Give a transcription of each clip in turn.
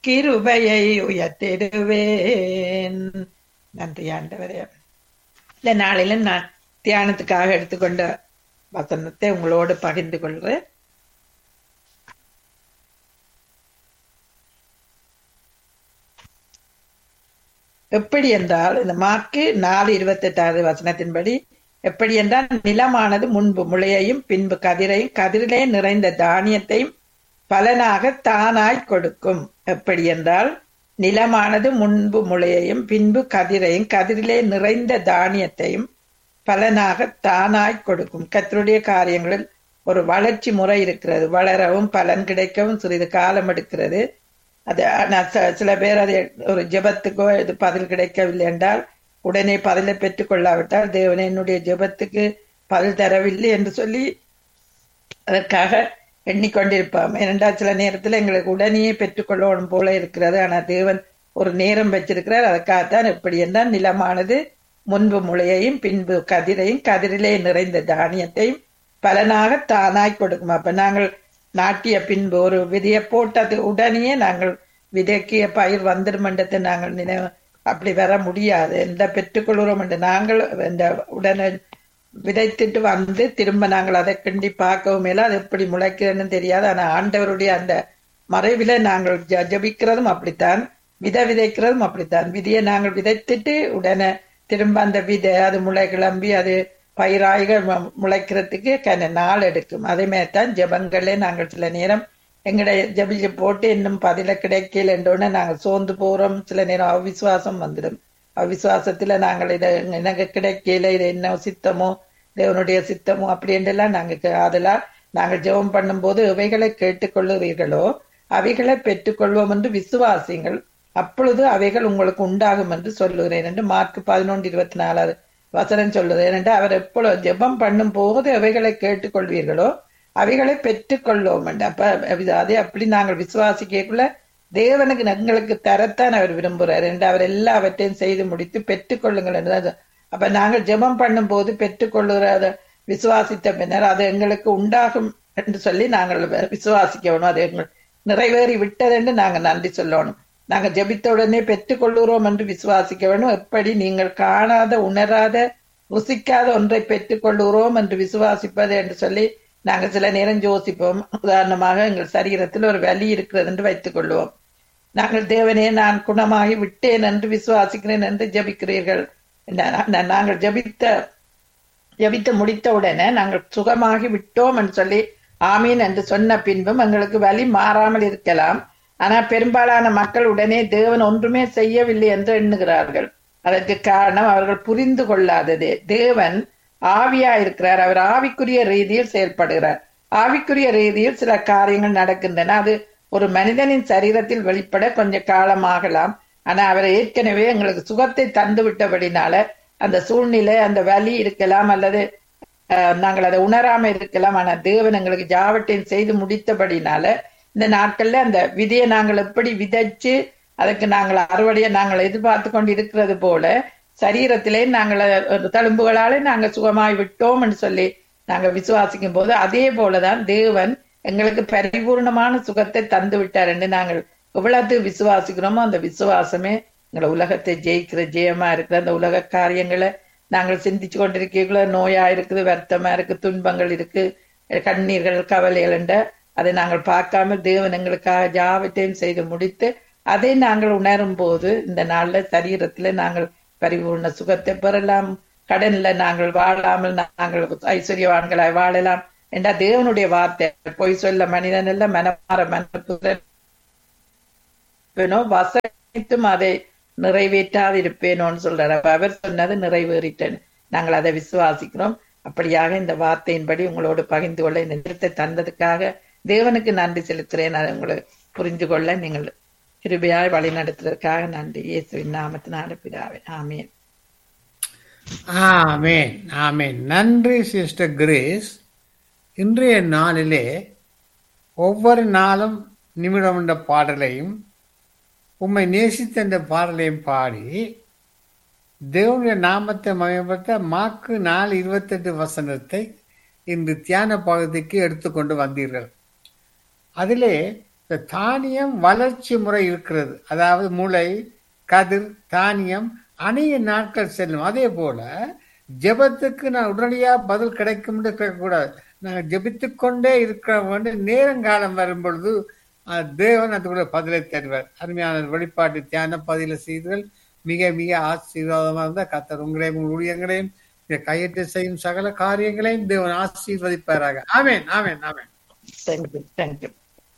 கிருபையை உயர்த்திடுவேன் நன்றி ஆண்டவரே இந்த நாளில நான் தியானத்துக்காக எடுத்துக்கொண்ட வசனத்தை உங்களோடு பகிர்ந்து கொள்கிறேன் எப்படி என்றால் இந்த மார்க்கு நாலு இருபத்தி எட்டாவது வசனத்தின்படி எப்படி என்றால் நிலமானது முன்பு முளையையும் பின்பு கதிரையும் கதிரிலே நிறைந்த தானியத்தையும் பலனாக தானாய் கொடுக்கும் எப்படி என்றால் நிலமானது முன்பு முளையையும் பின்பு கதிரையும் கதிரிலே நிறைந்த தானியத்தையும் பலனாக தானாய் கொடுக்கும் கத்தருடைய காரியங்களில் ஒரு வளர்ச்சி முறை இருக்கிறது வளரவும் பலன் கிடைக்கவும் சிறிது காலம் எடுக்கிறது அது நான் ச- சில பேர் அதை ஒரு ஜெபத்துக்கோ இது பதில் கிடைக்கவில்லை என்றால் உடனே பதிலை பெற்றுக் கொள்ளாவிட்டால் தேவனே என்னுடைய ஜெபத்துக்கு பதில் தரவில்லை என்று சொல்லி அதற்காக எண்ணிக்கொண்டிருப்பாம் ஏனென்றால் சில நேரத்தில் எங்களுக்கு உடனே பெற்றுக்கொள்ளணும் போல இருக்கிறது ஆனால் தேவன் ஒரு நேரம் வச்சிருக்கிறார் அதற்காகத்தான் எப்படி என்றால் நிலமானது முன்பு முளையையும் பின்பு கதிரையும் கதிரிலே நிறைந்த தானியத்தையும் பலனாக தானாய் கொடுக்கும் அப்ப நாங்கள் நாட்டிய பின்பு ஒரு விதையை போட்டது உடனே நாங்கள் விதைக்கிய பயிர் வந்துடும் என்றதை நாங்கள் நினைவு அப்படி வர முடியாது எந்த பெற்றுக்கொள்கிறோம் என்று நாங்கள் இந்த உடனே விதைத்துட்டு வந்து திரும்ப நாங்கள் அதை கிண்டி பார்க்கவும் மேல அது எப்படி முளைக்கிறதுன்னு தெரியாது ஆனா ஆண்டவருடைய அந்த மறைவில நாங்கள் ஜ- ஜெபிக்கிறதும் அப்படித்தான் விதை விதைக்கிறதும் அப்படித்தான் விதையை நாங்கள் விதைத்துட்டு உடனே திரும்ப அந்த விதை அது முளை கிளம்பி அது பயிராக மு- முளைக்கிறதுக்கு கன நாள் எடுக்கும் அதே மாதிரி தான் ஜெபங்களே நாங்கள் சில நேரம் எங்களுடைய ஜெபிச்சு போட்டு இன்னும் பதில கிடைக்கல என்றோடனே நாங்கள் சோர்ந்து போறோம் சில நேரம் அவிசுவாசம் வந்துடும் அவிசுவாசத்துல நாங்கள் இதை எனக்கு கிடைக்கல இது என்ன சித்தமோ தேவனுடைய சித்தமோ அப்படின்றெல்லாம் நாங்க கே- அதெல்லாம் நாங்கள் ஜெபம் பண்ணும்போது இவைகளை கேட்டுக்கொள்ளுவீர்களோ அவைகளை பெற்றுக்கொள்வோம் என்று விசுவாசிங்கள் அப்பொழுது அவைகள் உங்களுக்கு உண்டாகும் என்று சொல்லுகிறேன் என்று மார்க் பதினொன்று இருபத்தி நாலாவது வசனம் சொல்லுது ஏனென்றால் அவர் எப்பொழுது ஜெபம் பண்ணும் போது அவைகளை கேட்டுக்கொள்வீர்களோ அவைகளை பெற்றுக்கொள்வோம் என்று அப்ப அது- அதே அப்படி நாங்கள் விசுவாசிக்கக்குள்ள தேவனுக்கு எங்களுக்கு தரத்தான் அவர் விரும்புகிறார் என்று அவர் எல்லாவற்றையும் செய்து முடித்து பெற்றுக்கொள்ளுங்கள் என்று அது- அப்ப நாங்கள் ஜெபம் பண்ணும் போது பெற்றுக்கொள்ளுகிற அதை விசுவாசித்த பின்னர் அது எங்களுக்கு உண்டாகும் என்று சொல்லி நாங்கள் விசுவாசிக்கணும் அது எங்கள் நிறைவேறி விட்டது என்று நாங்கள் நன்றி சொல்லணும் நாங்கள் ஜெபித்த உடனே பெற்றுக்கொள்கிறோம் என்று விசுவாசிக்க வேண்டும் எப்படி நீங்கள் காணாத உணராத ருசிக்காத ஒன்றை பெற்றுக்கொள்கிறோம் என்று விசுவாசிப்பது என்று சொல்லி நாங்கள் சில நேரம் யோசிப்போம் உதாரணமாக எங்கள் சரீரத்தில் ஒரு வலி இருக்கிறது என்று வைத்துக் கொள்வோம் நாங்கள் தேவனே நான் குணமாகி விட்டேன் என்று விசுவாசிக்கிறேன் என்று ஜெபிக்கிறீர்கள் நா- நா- நாங்கள் ஜெபித்த ஜெபித்து முடித்த உடனே நாங்கள் சுகமாகி விட்டோம் என்று சொல்லி ஆமீன் என்று சொன்ன பின்பும் எங்களுக்கு வலி மாறாமல் இருக்கலாம் ஆனா பெரும்பாலான மக்கள் உடனே தேவன் ஒன்றுமே செய்யவில்லை என்று எண்ணுகிறார்கள் அதற்கு காரணம் அவர்கள் புரிந்து கொள்ளாததே தேவன் ஆவியா இருக்கிறார் அவர் ஆவிக்குரிய ரீதியில் செயல்படுகிறார் ஆவிக்குரிய ரீதியில் சில காரியங்கள் நடக்கின்றன அது ஒரு மனிதனின் சரீரத்தில் வெளிப்பட கொஞ்சம் காலமாகலாம் ஆனா அவர் ஏற்கனவே எங்களுக்கு சுகத்தை தந்து விட்டபடினால அந்த சூழ்நிலை அந்த வலி இருக்கலாம் அல்லது அஹ், நாங்கள் அதை உணராம இருக்கலாம் ஆனா தேவன் எங்களுக்கு ஜாவட்டையும் செய்து முடித்தபடினால இந்த நாட்கள்ல அந்த விதையை நாங்கள் எப்படி விதைச்சு அதுக்கு நாங்கள் அறுவடையை நாங்கள் எதிர்பார்த்து கொண்டு இருக்கிறது போல சரீரத்திலே நாங்கள் ஒரு தழும்புகளாலே நாங்கள் சுகமாய் விட்டோம் என்று சொல்லி நாங்கள் விசுவாசிக்கும் போது அதே போலதான் தேவன் எங்களுக்கு பரிபூர்ணமான சுகத்தை தந்து விட்டார் என்று நாங்கள் எவ்வளவு விசுவாசிக்கிறோமோ அந்த விசுவாசமே எங்களை உலகத்தை ஜெயிக்கிற ஜெயமா இருக்கிற அந்த உலக காரியங்களை நாங்கள் சிந்திச்சு கொண்டிருக்கீங்களோ நோயா இருக்குது வருத்தமா இருக்கு துன்பங்கள் இருக்கு கண்ணீர்கள் கவலைகள் என்ற அதை நாங்கள் பார்க்காம தேவன் எங்களுக்காக ஜாவத்தையும் செய்து முடித்து அதை நாங்கள் உணரும் போது இந்த நாள்ல சரீரத்துல நாங்கள் பரிபூர்ண சுகத்தை பெறலாம் கடன்ல நாங்கள் வாழாமல் நாங்கள் ஐஸ்வர்யவான்களாய் வாழலாம் என்ற தேவனுடைய வார்த்தை பொய் சொல்ல மனிதன் அல்ல மனமாற மனோ வசனித்தும் அதை நிறைவேற்றாதிருப்பேனோன்னு சொல்றாரு அப்ப அவர் சொன்னது நிறைவேறிட்டேன் நாங்கள் அதை விசுவாசிக்கிறோம் அப்படியாக இந்த வார்த்தையின்படி உங்களோடு பகிர்ந்து கொள்ள இந்த நிறுத்தை தந்ததுக்காக தேவனுக்கு நன்றி செலுத்துறேன் அதை உங்களை புரிந்து கொள்ள நீங்கள் கிருபையாய் வழி நடத்துறதுக்காக நன்றி இயேசுவின் நாமத்தினால பிதாவே ஆமீன் ஆமேன் ஆமேன் நன்றி சிஸ்டர் கிரேஸ் இன்றைய நாளிலே ஒவ்வொரு நாளும் நிமிடம் என்ற பாடலையும் உம்மை நேசித்த இந்த பாடலையும் பாடி தேவனுடைய நாமத்தை மயப்படுத்த மாக்கு நாலு இருபத்தெட்டு வசனத்தை இன்று தியான பகுதிக்கு எடுத்துக்கொண்டு வந்தீர்கள் அதிலே இந்த தானியம் வளர்ச்சி முறை இருக்கிறது அதாவது முளை கதிர் தானியம் அநேக நாட்கள் செல்லும் அதே போல ஜெபத்துக்கு நான் உடனடியா பதில் கிடைக்கும் கேட்கக்கூடாது நாங்கள் ஜெபித்து கொண்டே இருக்க வேண்டும் நேரங்காலம் வரும் பொழுது அஹ், தேவன் அதுக்குள்ள பதிலை தருவார் அருமையான வெளிப்பாட்டு தியான பதில செய்தல் மிக மிக ஆசீர்வாதமா இருந்தா கத்தர் உங்களையும் உங்கள் ஊழியங்களையும் இந்த கையெட்டு செய்யும் சகல காரியங்களையும் தேவன் ஆசீர்வதிப்பாராக ஆமென் ஆமென் ஆமென் தேங்க்யூ தேங்க்யூ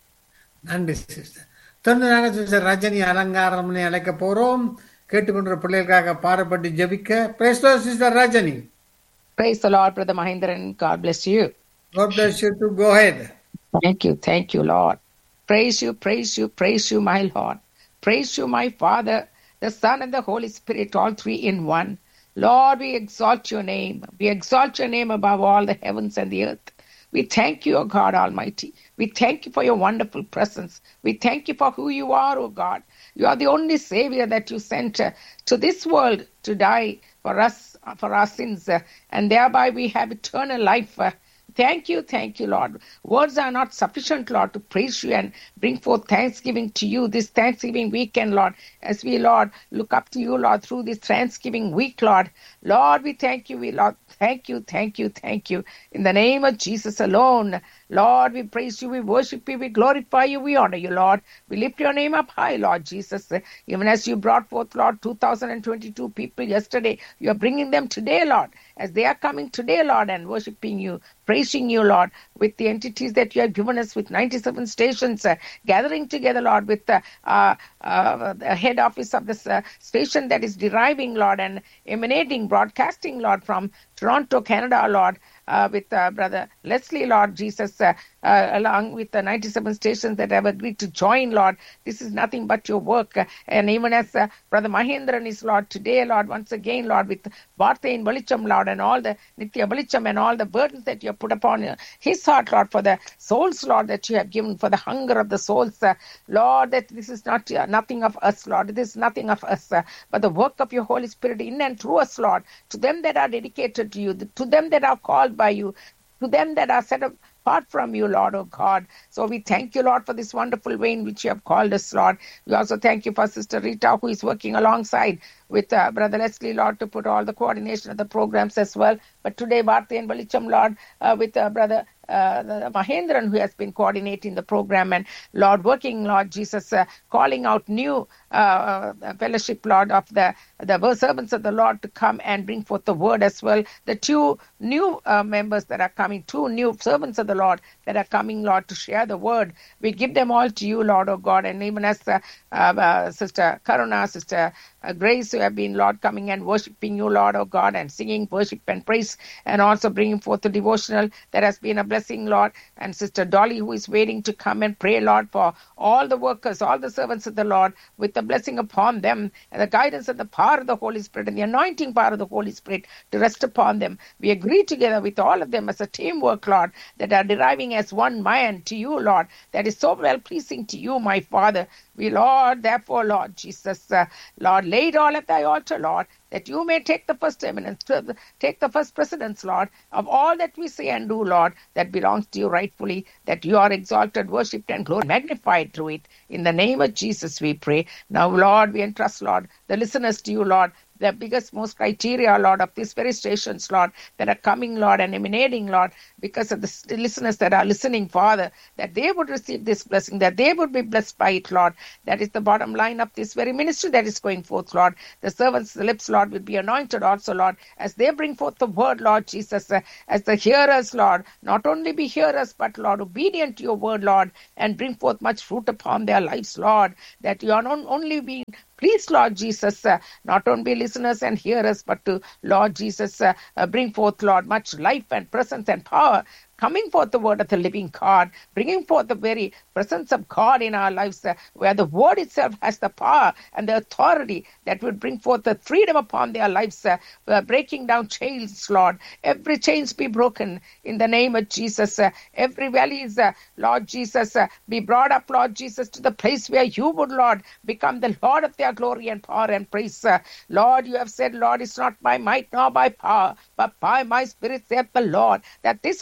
நன்றி சிஸ்டர் தொடர்ந்து நாங்கள் சிஸ்டர் ரஜினி அலங்காரம்னு அழைக்க போறோம் கேட்டுக்கொண்ட பிள்ளைகளுக்காக பாடப்பட்டு ஜெபிக்க praise Lord sister Rajini Praise the Lord, Brother Mahindran. God bless you. God bless you to go ahead. Thank you, thank you, Lord. Praise you, praise you, praise you, my Lord. Praise you, my Father, the Son, and the Holy Spirit, all three in one. Lord, we exalt your name. We exalt your name above all the heavens and the earth. We thank you, O God Almighty. We thank you for your wonderful presence. We thank you for who you are, O God. You are the only Savior that you sent uh, to this world to die for us, uh, for our sins, uh, and thereby we have eternal life. uh, Thank you, thank you, Lord. Words are not sufficient, Lord, to praise you and bring forth thanksgiving to you this Thanksgiving weekend, Lord. As we, Lord, look up to you, Lord, through this Thanksgiving week, Lord. Lord, we thank you, we, Lord, thank you, thank you, thank you. In the name of Jesus alone, Lord, we praise you, we worship you, we glorify you, we honor you, Lord. We lift your name up high, Lord Jesus. Even as you brought forth, Lord, 2022 people yesterday, you are bringing them today, Lord, as they are coming today, Lord, and worshiping you, praising you, Lord, with the entities that you have given us with 97 stations, uh, gathering together, Lord, with the, uh, uh, the head office of this uh, station that is deriving, Lord, and emanating, broadcasting, Lord, from Toronto, Canada, Lord, uh, with uh, Brother Leslie, Lord Jesus, uh, uh, along with the 97 stations that have agreed to join, Lord. This is nothing but your work. Uh, and even as uh, Brother Mahendran is, Lord, today, Lord, once again, Lord, with Bharti in Balicham, Lord, and all the Nitya Balicham and all the burdens that you have put upon uh, his heart, Lord, for the souls, Lord, that you have given, for the hunger of the souls, uh, Lord, that this is not uh, nothing of us, Lord. This is nothing of us, uh, but the work of your Holy Spirit in and through us, Lord, to them that are dedicated to you, to them that are called by you, to them that are set apart from you, Lord, oh God. So we thank you, Lord, for this wonderful way in which you have called us, Lord. We also thank you for Sister Rita, who is working alongside with uh, Brother Leslie, Lord, to put all the coordination of the programs as well. But today, Bharti and Balicham, Lord, uh, with uh, Brother uh, the Mahendran, who has been coordinating the program, and Lord, working, Lord Jesus, uh, calling out new uh, uh, fellowship, Lord, of the the servants of the Lord to come and bring forth the word as well. The two new uh, members that are coming, two new servants of the Lord that are coming, Lord, to share the word. We give them all to you, Lord, oh God, and even as uh, uh, Sister Karuna, Sister uh, Grace, who have been, Lord, coming and worshiping you, Lord, oh God, and singing worship and praise, and also bringing forth the devotional that has been a blessing, Lord, and Sister Dolly, who is waiting to come and pray, Lord, for all the workers, all the servants of the Lord, with the blessing upon them, and the guidance and the power of the Holy Spirit, and the anointing power of the Holy Spirit to rest upon them. We agree together with all of them as a teamwork, Lord, that are deriving as one man to you, Lord, that is so well pleasing to you, my Father. We, Lord, therefore, Lord Jesus, uh, Lord, lay it all at thy altar, Lord, that you may take the first eminence, take the first precedence, Lord, of all that we say and do, Lord, that belongs to you rightfully, that you are exalted, worshipped, and glorified, magnified through it. In the name of Jesus, we pray. Now, Lord, we entrust, Lord, the listeners to you, Lord, the biggest, most criteria, Lord, of these very stations, Lord, that are coming, Lord, and emanating, Lord, because of the listeners that are listening, Father, that they would receive this blessing, that they would be blessed by it, Lord. That is the bottom line of this very ministry that is going forth, Lord. The servants' lips, Lord, will be anointed also, Lord, as they bring forth the word, Lord Jesus, uh, as the hearers, Lord, not only be hearers, but, Lord, obedient to your word, Lord, and bring forth much fruit upon their lives, Lord, that you are not only being Please, Lord Jesus, uh, not only listeners and hearers, but to Lord Jesus, uh, uh, bring forth, Lord, much life and presence and power coming forth the word of the living God, bringing forth the very presence of God in our lives, uh, where the word itself has the power and the authority that will bring forth the freedom upon their lives, uh, uh, breaking down chains, Lord. Every chains be broken in the name of Jesus. every valleys, Lord Jesus, be brought up, Lord Jesus, to the place where you would, Lord, become the Lord of their glory and power and praise. Lord, you have said, Lord, it's not by might nor by power, but by my spirit, saith the Lord, that this mountain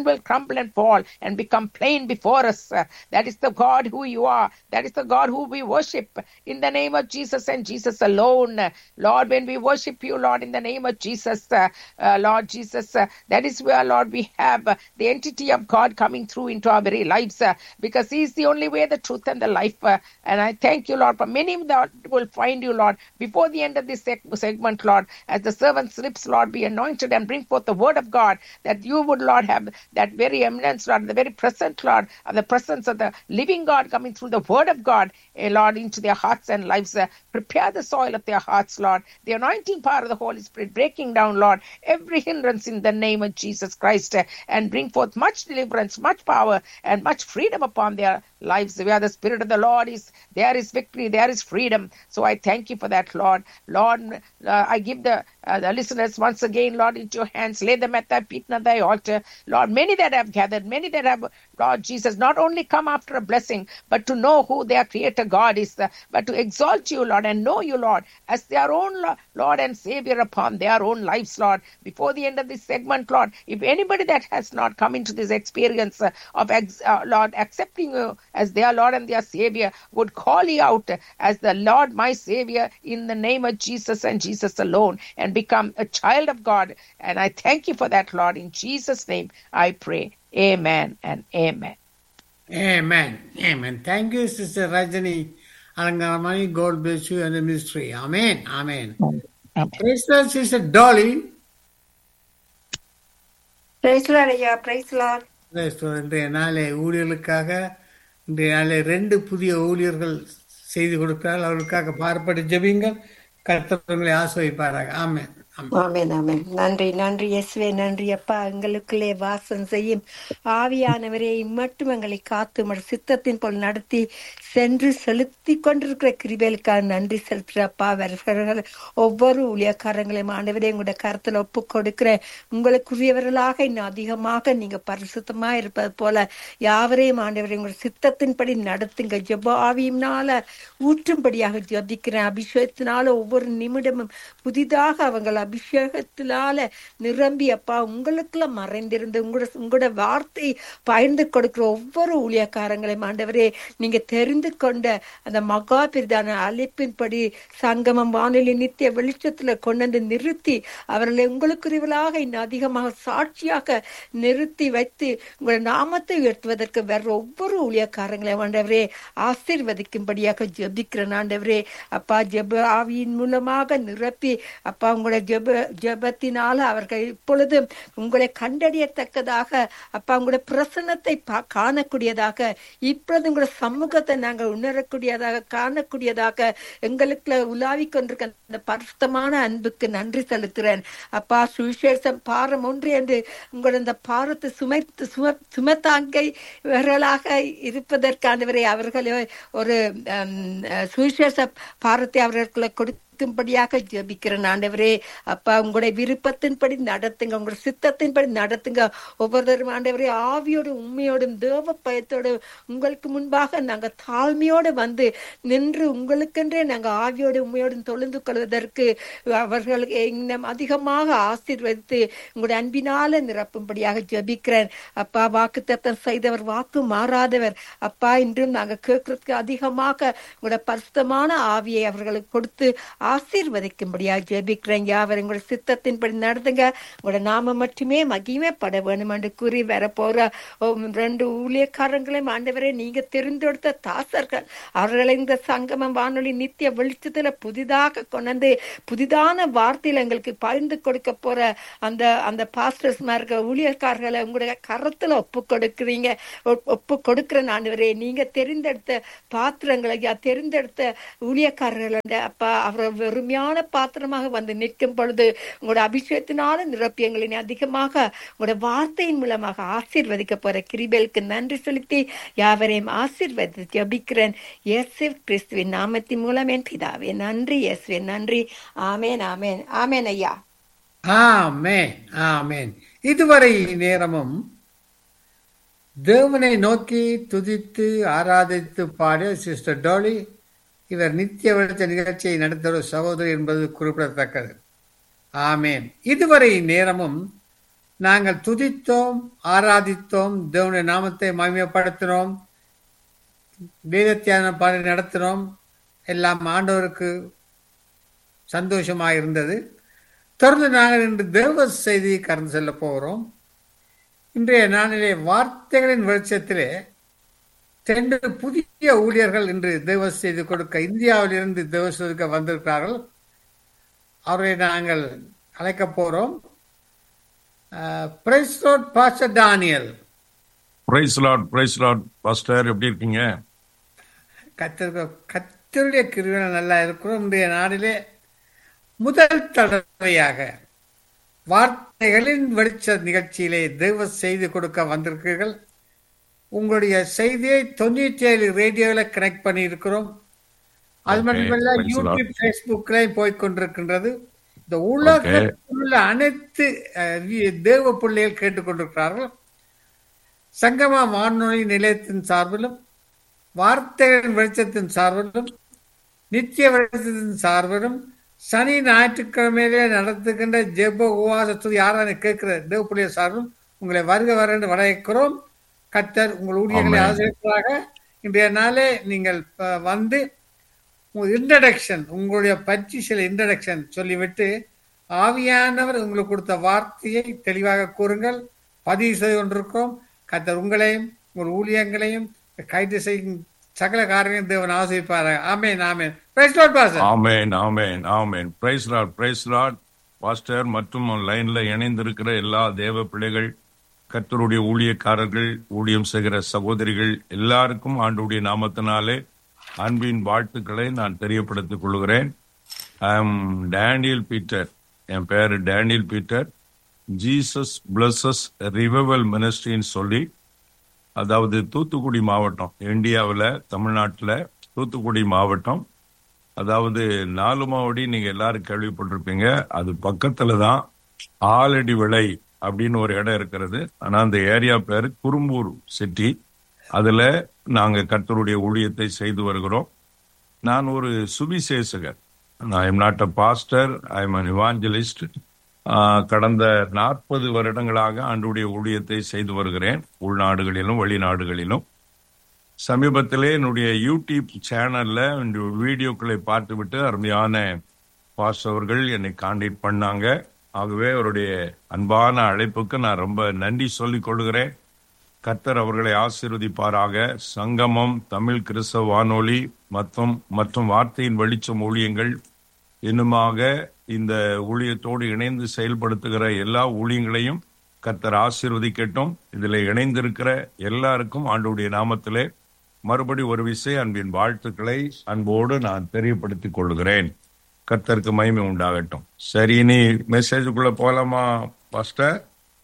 will crumble and fall and become plain before us. Uh, That is the God who you are. That is the God who we worship in the name of Jesus and Jesus alone. Uh, Lord, when we worship you, Lord, in the name of Jesus, uh, uh, Lord Jesus, uh, that is where, Lord, we have uh, the entity of God coming through into our very lives uh, because He is the only way, the truth, and the life. uh, and I thank you, Lord, for many that will find you, Lord, before the end of this seg- segment, Lord, as the servant's lips, Lord, be anointed and bring forth the word of God, that you would, Lord, have that very eminence, Lord, the very present, Lord, of the presence of the living God coming through the word of God, eh, Lord, into their hearts and lives. Uh, prepare the soil of their hearts, Lord, the anointing power of the Holy Spirit breaking down, Lord, every hindrance in the name of Jesus Christ uh, and bring forth much deliverance, much power, and much freedom upon their lives. Where the Spirit of the Lord is, there is victory, there is freedom. So I thank you for that, Lord. Lord, uh, I give the, uh, the listeners once again, Lord, into your hands. Lay them at thy feet and at thy altar. Lord, many that have gathered, many that have, Lord Jesus, not only come after a blessing, but to know who their Creator God is, uh, but to exalt you, Lord, and know you, Lord, as their own Lo- Lord and Savior upon their own lives, Lord. Before the end of this segment, Lord, if anybody that has not come into this experience uh, of, ex- uh, Lord, accepting you as their Lord and their Savior, would call you out as the Lord, my Savior, in the name of Jesus and Jesus alone, and become a child of God. And I thank you for that, Lord. In Jesus' name, I pray. Amen and amen. Amen. Amen. Thank you, Sister Rajani Alangaramani. God bless you and the ministry. Amen. Amen. Amen. Praise the Lord, Sister Dolly. Praise Lord ஐயா praise Lord Praise the Lord. இன்றைய நாளை ஊழியர்களுக்காக இன்றைய நாளை ரெண்டு புதிய ஊழியர்கள் செய்து கொடுக்கிறார்கள் அவர்களுக்காக பார்ப்பட்டு ஜெபிங்கள் கர்த்தவங்களை ஆசிர்வதிப்பாராக ஆமென் ஆமென் ஆமென் ஆமென் நன்றி நன்றி இயேசுவே நன்றி அப்பா எங்களுக்குள்ளே வாசம் செய்யும் ஆவியானவரே மட்டும் எங்களை காத்து உமது சித்தத்தின் போல் நடத்தி சென்று செலுத்தி கொண்டிருக்கிற கிருபைகளுக்காக நன்றி செலுத்துறப்பா வருகிறவர்கள் ஒவ்வொரு ஊழியக்காரங்களையும் ஆண்டவரே உங்களுடைய கருத்துல ஒப்பு கொடுக்கிற உங்களுக்குரியவர்களாக இன்னும் அதிகமாக நீங்க பரிசுத்தமா இருப்பது போல யாவரையும் ஆண்டவரே உங்களுடைய சித்தத்தின்படி நடத்துங்க ஜெப ஆவியினால ஊற்றும்படியாக ஜபிக்கிறேன் அபிஷேகத்தினால ஒவ்வொரு நிமிடமும் புதிதாக அவங்கள் அபிஷேகத்தினால நிரம்பி அப்பா உங்களுக்குள்ள மறைந்திருந்து உங்களோட உங்களோட வார்த்தை பகிர்ந்து கொடுக்கிற ஒவ்வொரு ஊழியக்காரங்களையும் ஆண்டவரே நீங்க தெரிந்து கொண்ட அந்த மகா பிரிதான அழைப்பின்படி சங்கமம் வானொலி நித்திய வெளிச்சத்துல கொண்டு வந்து நிறுத்தி அவர்களை உங்களுக்குரியவர்களாக இன்னும் அதிகமாக சாட்சியாக நிறுத்தி வைத்து உங்களோட நாமத்தை உயர்த்துவதற்கு வேற ஒவ்வொரு ஊழியக்காரங்களையும் ஆண்டவரே ஆசீர்வதிக்கும்படியாக ஜெபிக்கிறேன் ஆண்டவரே அப்பா ஜெப ஆவியின் மூலமாக நிரப்பி அப்பா உங்களுடைய ஜெப ஜெபத்தினால அவர்கள் இப்பொழுது உங்களை கண்டறியத்தக்கதாக அப்பா உங்களுடைய பிரசன்னத்தை பா- காணக்கூடியதாக இப்பொழுது உங்களுடைய சமூகத்தை நாங்கள் உணரக்கூடியதாக காணக்கூடியதாக எங்களுக்குள்ள உலாவிக் கொண்டிருக்க அந்த பரிசுத்தமான அன்புக்கு நன்றி செலுத்துகிறேன் அப்பா சுவிசேஷம் பாரம் ஒன்று என்று உங்களுடைய அந்த பாரத்தை சுமைத்து சும சுமத்தாங்கை இவர்களாக இருப்பதற்கானவரை அவர்களை ஒரு ஹம், அஹ், சுவிசேஷ பாரத்தை அவர்களுக்கு கொடுக்கும்படியாக ஜெபிக்கிறேன் ஆண்டவரே அப்பா உங்களுடைய விருப்பத்தின்படி நடத்துங்க உங்களுடைய சித்தத்தின்படி நடத்துங்க ஒவ்வொருத்தரும் ஆண்டவரே ஆவியோடு உண்மையோடும் தேவ பயத்தோடு உங்களுக்கு முன்பாக நாங்க தாழ்மையோடு வந்து நின்று உங்களுக்கென்றே நாங்க ஆவியோடு உண்மையோடும் தொழுந்து கொள்வதற்கு அவர்களுக்கு இன்னும் அதிகமாக ஆசீர்வதித்து உங்களுடைய அன்பினால நிரப்பும்படியாக ஜெபிக்கிறேன் அப்பா வாக்கு தத்தம் செய்தவர் வாக்கு மாறாதவர் அப்பா இன்றும் நாங்க கேட்கறதுக்கு அதிகமாக உங்களுடைய பரிசுத்தமான ஆவியை அவர்களுக்கு கொடுத்து ஆசீர்வதிக்கும்படியாக ஜெபிக்கிறேன் யாவர் உங்களுடைய சித்தத்தின்படி நடந்துங்க உங்களோட நாம மட்டுமே மகிமைப்பட வேணும் என்று கூறி வரப்போற உம், ரெண்டு ஊழியக்காரங்களையும் ஆண்டவரே நீங்க தெரிந்தெடுத்த தாசர்கள் அவர்களை இந்த சங்கமம் வானொலி நித்திய வெளிச்சத்துல புதிதாக கொண்டு புதிதான வார்த்தையில எங்களுக்கு பகிர்ந்து கொடுக்க போற அந்த அந்த பாஸ்டர்ஸ் இருக்க ஊழியக்காரர்களை உங்களுடைய கரத்துல ஒப்பு கொடுக்குறீங்க ஒப்- ஒப்பு கொடுக்கிற ஆண்டவரே நீங்க தெரிந்தெடுத்த பாத்திரங்களை ஐயா, தெரிந்தெடுத்த ஊழியக்காரர்கள் அப்பா அவர் வெறுமையான பாத்திரமாக வந்து நிற்கும் பொழுது உங்களோட அபிஷேகத்தினால நிரப்பி எங்களை நீ அதிகமாக உங்களோட வார்த்தையின் மூலமாக ஆசீர்வதிக்க போற கிரிபேலுக்கு நன்றி செலுத்தி யாவரையும் ஆசீர்வதித்து ஜபிக்கிறேன் இயேசு கிறிஸ்துவின் நாமத்தின் மூலம் என் பிதாவே நன்றி இயேசுவே நன்றி ஆமேன் ஆமேன் ஆமேன் ஐயா ஆமென் ஆமென் இதுவரை நேரமும் தேவனை நோக்கி துதித்து ஆராதித்து பாடிய சிஸ்டர் டோலி இவர் நித்திய வெளிச்ச நிகழ்ச்சியை நடத்துகிற சகோதரி என்பது குறிப்பிடத்தக்கது ஆமென் இதுவரை நேரமும் நாங்கள் துதித்தோம் ஆராதித்தோம் தேவனுடைய நாமத்தை மகிமைப்படுத்தினோம் வேதத்தியான பாடலை நடத்தினோம் எல்லாம் ஆண்டவருக்கு சந்தோஷமாக இருந்தது தொடர்ந்து நாங்கள் இன்று தேவ செய்தியை கடந்து செல்ல போகிறோம் இன்றைய நாளிலே வார்த்தைகளின் வெளிச்சத்திலே ரெண்டு புதிய ஊழியர்கள் இன்று தேவ செய்தி கொடுக்க இந்தியாவிலிருந்து தேவ செய்திக்க வந்திருக்கிறார்கள் அவரை நாங்கள் அழைக்க போறோம் praise Lord pastor Daniel praise Lord praise Lord pastor எப்படி இருக்கீங்க கத்திர கத்தருடைய கிருவினை நல்லா இருக்கிறோம் இன்றைய நாளிலே முதல் தடவையாக வார்த்தைகளின் வெளிச்ச நிகழ்ச்சியிலே தெய்வ செய்தி கொடுக்க வந்திருக்கிறீர்கள் உங்களுடைய செய்தியை தொண்ணூற்றி ஏழு ரேடியோவில் கனெக்ட் பண்ணி இருக்கிறோம் அது Okay, மட்டுமல்ல thanks a lot. யூடியூப் ஃபேஸ்புக்லையும் போய் கொண்டிருக்கின்றது இந்த உலகத்தில் உள்ள அனைத்து அஹ், வி- தேவ பிள்ளைகள் கேட்டுக்கொண்டிருக்கிறார்கள் சங்கமா வானொலி நிலையத்தின் சார்பிலும் வார்த்தைகளின் வெளிச்சத்தின் சார்பிலும் நித்திய வெளிச்சத்தின் சார்பிலும் சனி ஞாயிற்றுக்கிழமையிலே நடத்துகின்ற ஜெப உபவாசத்து யாரான கேட்கிற தேவ பிள்ளைய சார்பிலும் உங்களை வருக வர என்று வரவேற்கிறோம் கத்தர் உங்கள் ஊழியர்களை Amen. ஆதரிப்பதாக இன்றைய நாளே நீங்கள் அஹ், வந்து இன்ட்ரடக்ஷன் உங்களுடைய பற்றி சில இன்ட்ரடக்ஷன் சொல்லிவிட்டு ஆவியானவர் உங்களுக்கு கொடுத்த வார்த்தையை தெளிவாக கூறுங்கள் பதிவு செய்து கொண்டிருக்கிறோம் கத்தர் உங்களையும் உங்கள் ஊழியங்களையும் கைது செய்யும் சகல காரியங்களையும் தேவன் ஆசிரிப்பார்கள் ஆமேன் ஆமேன் Praise Lord, Pastor. ஆமென் ஆமென் ஆமென் praise Lord praise Lord pastor மற்றும் லைன்ல இணைந்திருக்கிற எல்லா தேவ பிள்ளைகள் கர்த்தருடைய ஊழியக்காரர்கள் ஊழியம் செய்கிற சகோதரிகள் எல்லாருக்கும் ஆண்டுடைய நாமத்தினாலே அன்பின் வாழ்த்துக்களை நான் தெரியப்படுத்திக் கொள்கிறேன் ஐ எம் டேனியல் பீட்டர் என் பேர் Daniel Peter Jesus blesses revival மினிஸ்ட்ரின்னு சொல்லி அதாவது தூத்துக்குடி மாவட்டம் இந்தியாவில் தமிழ்நாட்டில் தூத்துக்குடி மாவட்டம் அதாவது நாலு மாவடி நீங்க எல்லாரும் கேள்விப்பட்டிருப்பீங்க அது பக்கத்துல தான் ஆலடி விளை அப்படின்னு ஒரு இடம் இருக்கிறது ஆனா அந்த ஏரியா பேர் குறும்பூர் சிட்டி அதுல நாங்க கர்த்தருடைய ஊழியத்தை செய்து வருகிறோம் நான் ஒரு சுவிசேஷகர் I am not a pastor I am an evangelist கடந்த நாற்பது வருடங்களாக ஆண்டுடைய ஊழியத்தை செய்து வருகிறேன் உள்நாடுகளிலும் வெளிநாடுகளிலும் சமீபத்திலே என்னுடைய யூடியூப் சேனல்ல இந்த வீடியோக்களை பார்த்துவிட்டு அருமையான பாஸ் அவர்கள் என்னை கான்டாக்ட் பண்ணாங்க ஆகவே அவருடைய அன்பான அழைப்புக்கு நான் ரொம்ப நன்றி சொல்லிக் கொள்கிறேன் கர்த்தர் அவர்களை ஆசீர்வதிப்பாராக சங்கமம் தமிழ் கிறிஸ்தவ வானொலி மற்றும் மற்றும் வார்த்தையின் வெளிச்சம் ஊழியங்கள் இன்னுமாக இந்த ஊழியத்தோடு இணைந்து செயல்படுத்துகிற எல்லா ஊழியங்களையும் கர்த்தர் ஆசீர்வதிக்கட்டும் இதில் இணைந்திருக்கிற எல்லாருக்கும் ஆண்டுடைய நாமத்திலே மறுபடி ஒரு விசை அன்பின் வாழ்த்துக்களை அன்போடு நான் தெரியப்படுத்திக் கொள்கிறேன் கர்த்தருக்கு மகிமை உண்டாகட்டும் சரி நீ மெசேஜுக்குள்ள போலாமா பாஸ்டர்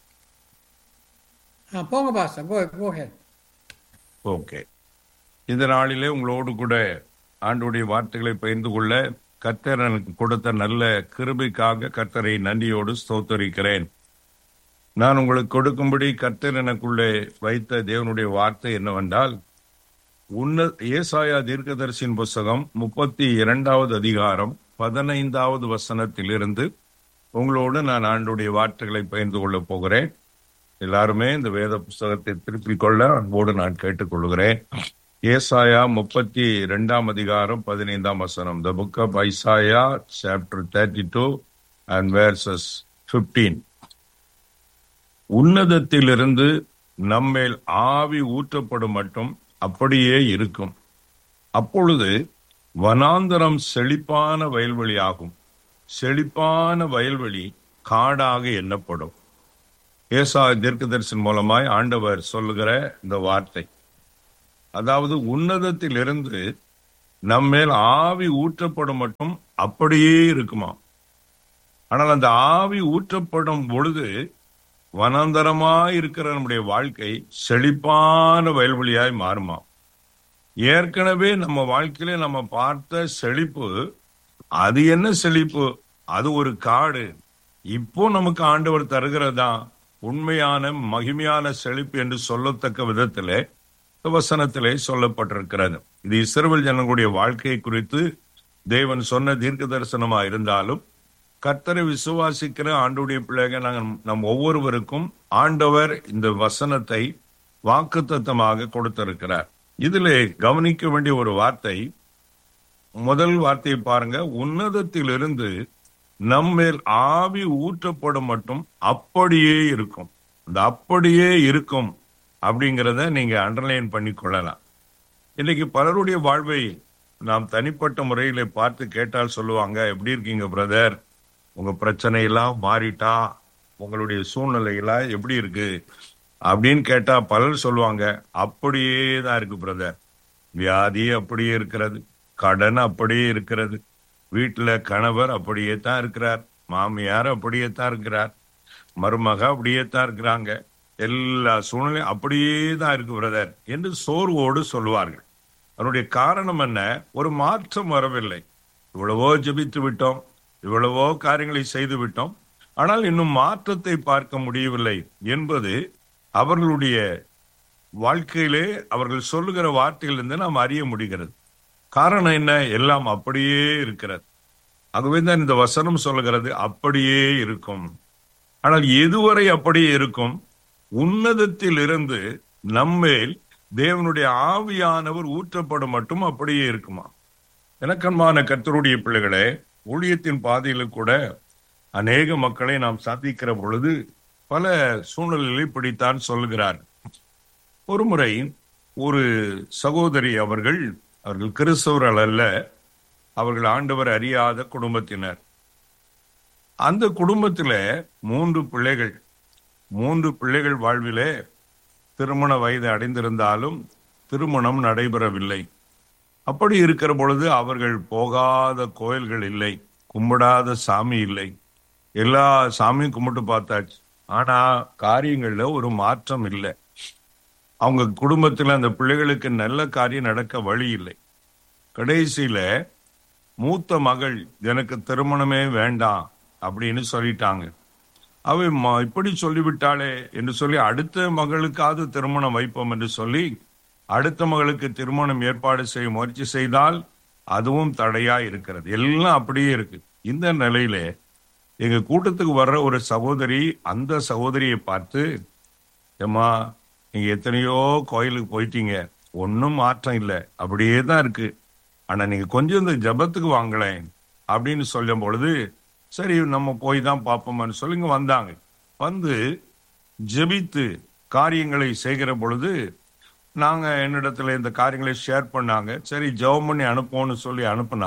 ஆ, போங்க pastor go go head okay இந்த நாளிலே உங்களோடு கூட ஆண்டுடைய வார்த்தைகளை பகிர்ந்து கொள்ள கர்த்தர் எனக்கு கொடுத்த நல்ல கிருபைக்காக கர்த்தரை நன்றியோடு ஸ்தோத்தரிக்கிறேன் நான் உங்களுக்கு கொடுக்கும்படி கர்த்தர் எனக்குள்ளே வைத்த தேவனுடைய வார்த்தை என்னவென்றால் உன்ன ஏசாயா தீர்க்கதரிசியின் புஸ்தகம் முப்பத்தி இரண்டாவது அதிகாரம் பதினைந்தாவது வசனத்திலிருந்து உங்களோடு நான் ஆண்டுடைய வார்த்தைகளை பகிர்ந்து கொள்ளப் போகிறேன் எல்லாருமே இந்த வேத புஸ்தகத்தை திருப்பிக் கொள்ள அன்போடு நான் கேட்டுக்கொள்கிறேன் ஏசாயா முப்பத்தி ரெண்டாம் அதிகாரம் பதினைந்தாம் வசனம் the book of Isaiah chapter thirty two and verses fifteen உன்னதத்திலிருந்து நம்மேல் ஆவி ஊற்றப்படும் மட்டும் அப்படியே இருக்கும் அப்பொழுது வனாந்தரம் செழிப்பான வயல்வெளியாகும் செழிப்பான வயல்வெளி காடாக எண்ணப்படும் ஏசா தீர்க்கதரிசன் மூலமாய் ஆண்டவர் சொல்லுகிற இந்த வார்த்தை அதாவது உன்னதத்திலிருந்து நம்மேல் ஆவி ஊற்றப்படும் மட்டும் அப்படியே இருக்குமா ஆனால் அந்த ஆவி ஊற்றப்படும் பொழுது வனாந்தரமாய் இருக்கிற நம்முடைய வாழ்க்கை செழிப்பான வயல்வெளியாய் மாறுமா ஏற்கனவே நம்ம வாழ்க்கையில நம்ம பார்த்த செழிப்பு அது என்ன செழிப்பு அது ஒரு காடு இப்போ நமக்கு ஆண்டவர் தருகிறதா உண்மையான மகிமையான செழிப்பு என்று சொல்லத்தக்க விதத்திலே இந்த வசனத்திலே சொல்லப்பட்டிருக்கிறது இது இஸ்ரவேல் ஜனங்களுடைய வாழ்க்கை குறித்து தேவன் சொன்ன தீர்க்க தரிசனமா இருந்தாலும் கர்த்தரை விசுவாசிக்கிற ஆண்டுடைய பிள்ளைகள் நாங்கள் நம் ஒவ்வொருவருக்கும் ஆண்டவர் இந்த வசனத்தை வாக்குத்தத்தமாக கொடுத்திருக்கிறார் இதிலே கவனிக்க வேண்டிய ஒரு வார்த்தை முதல் வார்த்தையை பாருங்க உன்னதத்திலிருந்து நம்மேல் ஆவி ஊற்றப்படும் மட்டும் அப்படியே இருக்கும் இந்த அப்படியே இருக்கும் அப்படிங்கிறத நீங்க அண்டர்லைன் பண்ணி கொள்ளலாம் இன்னைக்கு பலருடைய வாழ்வை நாம் தனிப்பட்ட முறையில பார்த்து கேட்டால் சொல்லுவாங்க எப்படி இருக்கீங்க பிரதர் உங்க பிரச்சனை எல்லாம் மாறிட்டா உங்களுடைய சூழ்நிலை எல்லாம் எப்படி இருக்கு அப்படின்னு கேட்டா பலர் சொல்லுவாங்க அப்படியே தான் இருக்கு பிரதர் வியாதி அப்படியே இருக்கிறது கடன் அப்படியே இருக்கிறது வீட்டுல கணவர் அப்படியே தான் இருக்கிறார் மாமியார் அப்படியே தான் இருக்கிறார் மருமக அப்படியே தான் இருக்கிறாங்க எல்லா சூழ்நிலையும் அப்படியே தான் இருக்கு பிரதர் என்று சோர்வோடு சொல்லுவார்கள் அதனுடைய காரணம் என்ன ஒரு மாற்றம் வரவில்லை இவ்வளவோ ஜெபித்து விட்டோம் இவ்வளவோ காரியங்களை செய்து விட்டோம் ஆனால் இன்னும் மாற்றத்தை பார்க்க முடியவில்லை என்பது அவர்களுடைய வாழ்க்கையிலே அவர்கள் சொல்லுகிற வார்த்தையிலிருந்து நாம் அறிய முடிகிறது காரணம் என்ன எல்லாம் அப்படியே இருக்கிறது ஆகவே தான் இந்த வசனம் சொல்லுகிறது அப்படியே இருக்கும் ஆனால் எதுவரை அப்படியே இருக்கும் உன்னதத்தில் இருந்து நம்மேல் தேவனுடைய ஆவியானவர் ஊற்றப்படும் மட்டும் அப்படியே இருக்குமா எனக்கன்மான கர்த்தருடைய பிள்ளைகளே ஊழியத்தின் பாதையில கூட அநேக மக்களை நாம் சந்திக்கிற பொழுது பல சூழ்நிலைகளை இப்படித்தான் சொல்லுகிறார் ஒரு முறை ஒரு சகோதரி அவர்கள் அவர்கள் கிறிஸ்தவர்கள் அல்ல அவர்கள் ஆண்டவர் அறியாத குடும்பத்தினர் அந்த குடும்பத்துல மூன்று பிள்ளைகள் மூன்று பிள்ளைகள் வாழ்விலே திருமண வயது அடைந்திருந்தாலும் திருமணம் நடைபெறவில்லை அப்படி இருக்கிற பொழுது அவர்கள் போகாத கோயில்கள் இல்லை கும்பிடாத சாமி இல்லை எல்லா சாமியும் கும்பிட்டு பார்த்தாச்சு ஆனா காரியங்கள்ல ஒரு மாற்றம் இல்லை அவங்க குடும்பத்துல அந்த பிள்ளைகளுக்கு நல்ல காரியம் நடக்க வழி இல்லை கடைசியில மூத்த மகள் எனக்கு திருமணமே வேண்டாம் அப்படின்னு சொல்லிட்டாங்க அவ ம- இப்படி சொல்லிவிட்டாளே என்று சொல்லி அடுத்த மகளுக்காவது திருமணம் வைப்போம் என்று சொல்லி அடுத்த மகளுக்கு திருமணம் ஏற்பாடு செய்ய முயற்சி செய்தால் அதுவும் தடையா இருக்கிறது எல்லாம் அப்படியே இருக்கு இந்த நிலையில எங்க கூட்டத்துக்கு வர்ற ஒரு சகோதரி அந்த சகோதரியை பார்த்து ஏம்மா நீங்க எத்தனையோ கோயிலுக்கு போயிட்டீங்க ஒன்றும் மாற்றம் இல்லை அப்படியே தான் இருக்கு ஆனா நீங்க கொஞ்சம் இந்த ஜபத்துக்கு வாங்களேன் அப்படின்னு சொல்லும் பொழுது சரி நம்ம போய் தான் பார்ப்போம்னு சொல்லி இங்க வந்தாங்க வந்து ஜெபித்து காரியங்களை செய்கிற பொழுது நாங்க என்னிடத்துல இந்த காரியங்களை ஷேர் பண்ணாங்க சரி ஜெபம் பண்ணி அனுப்போம்னு சொல்லி அனுப்புனா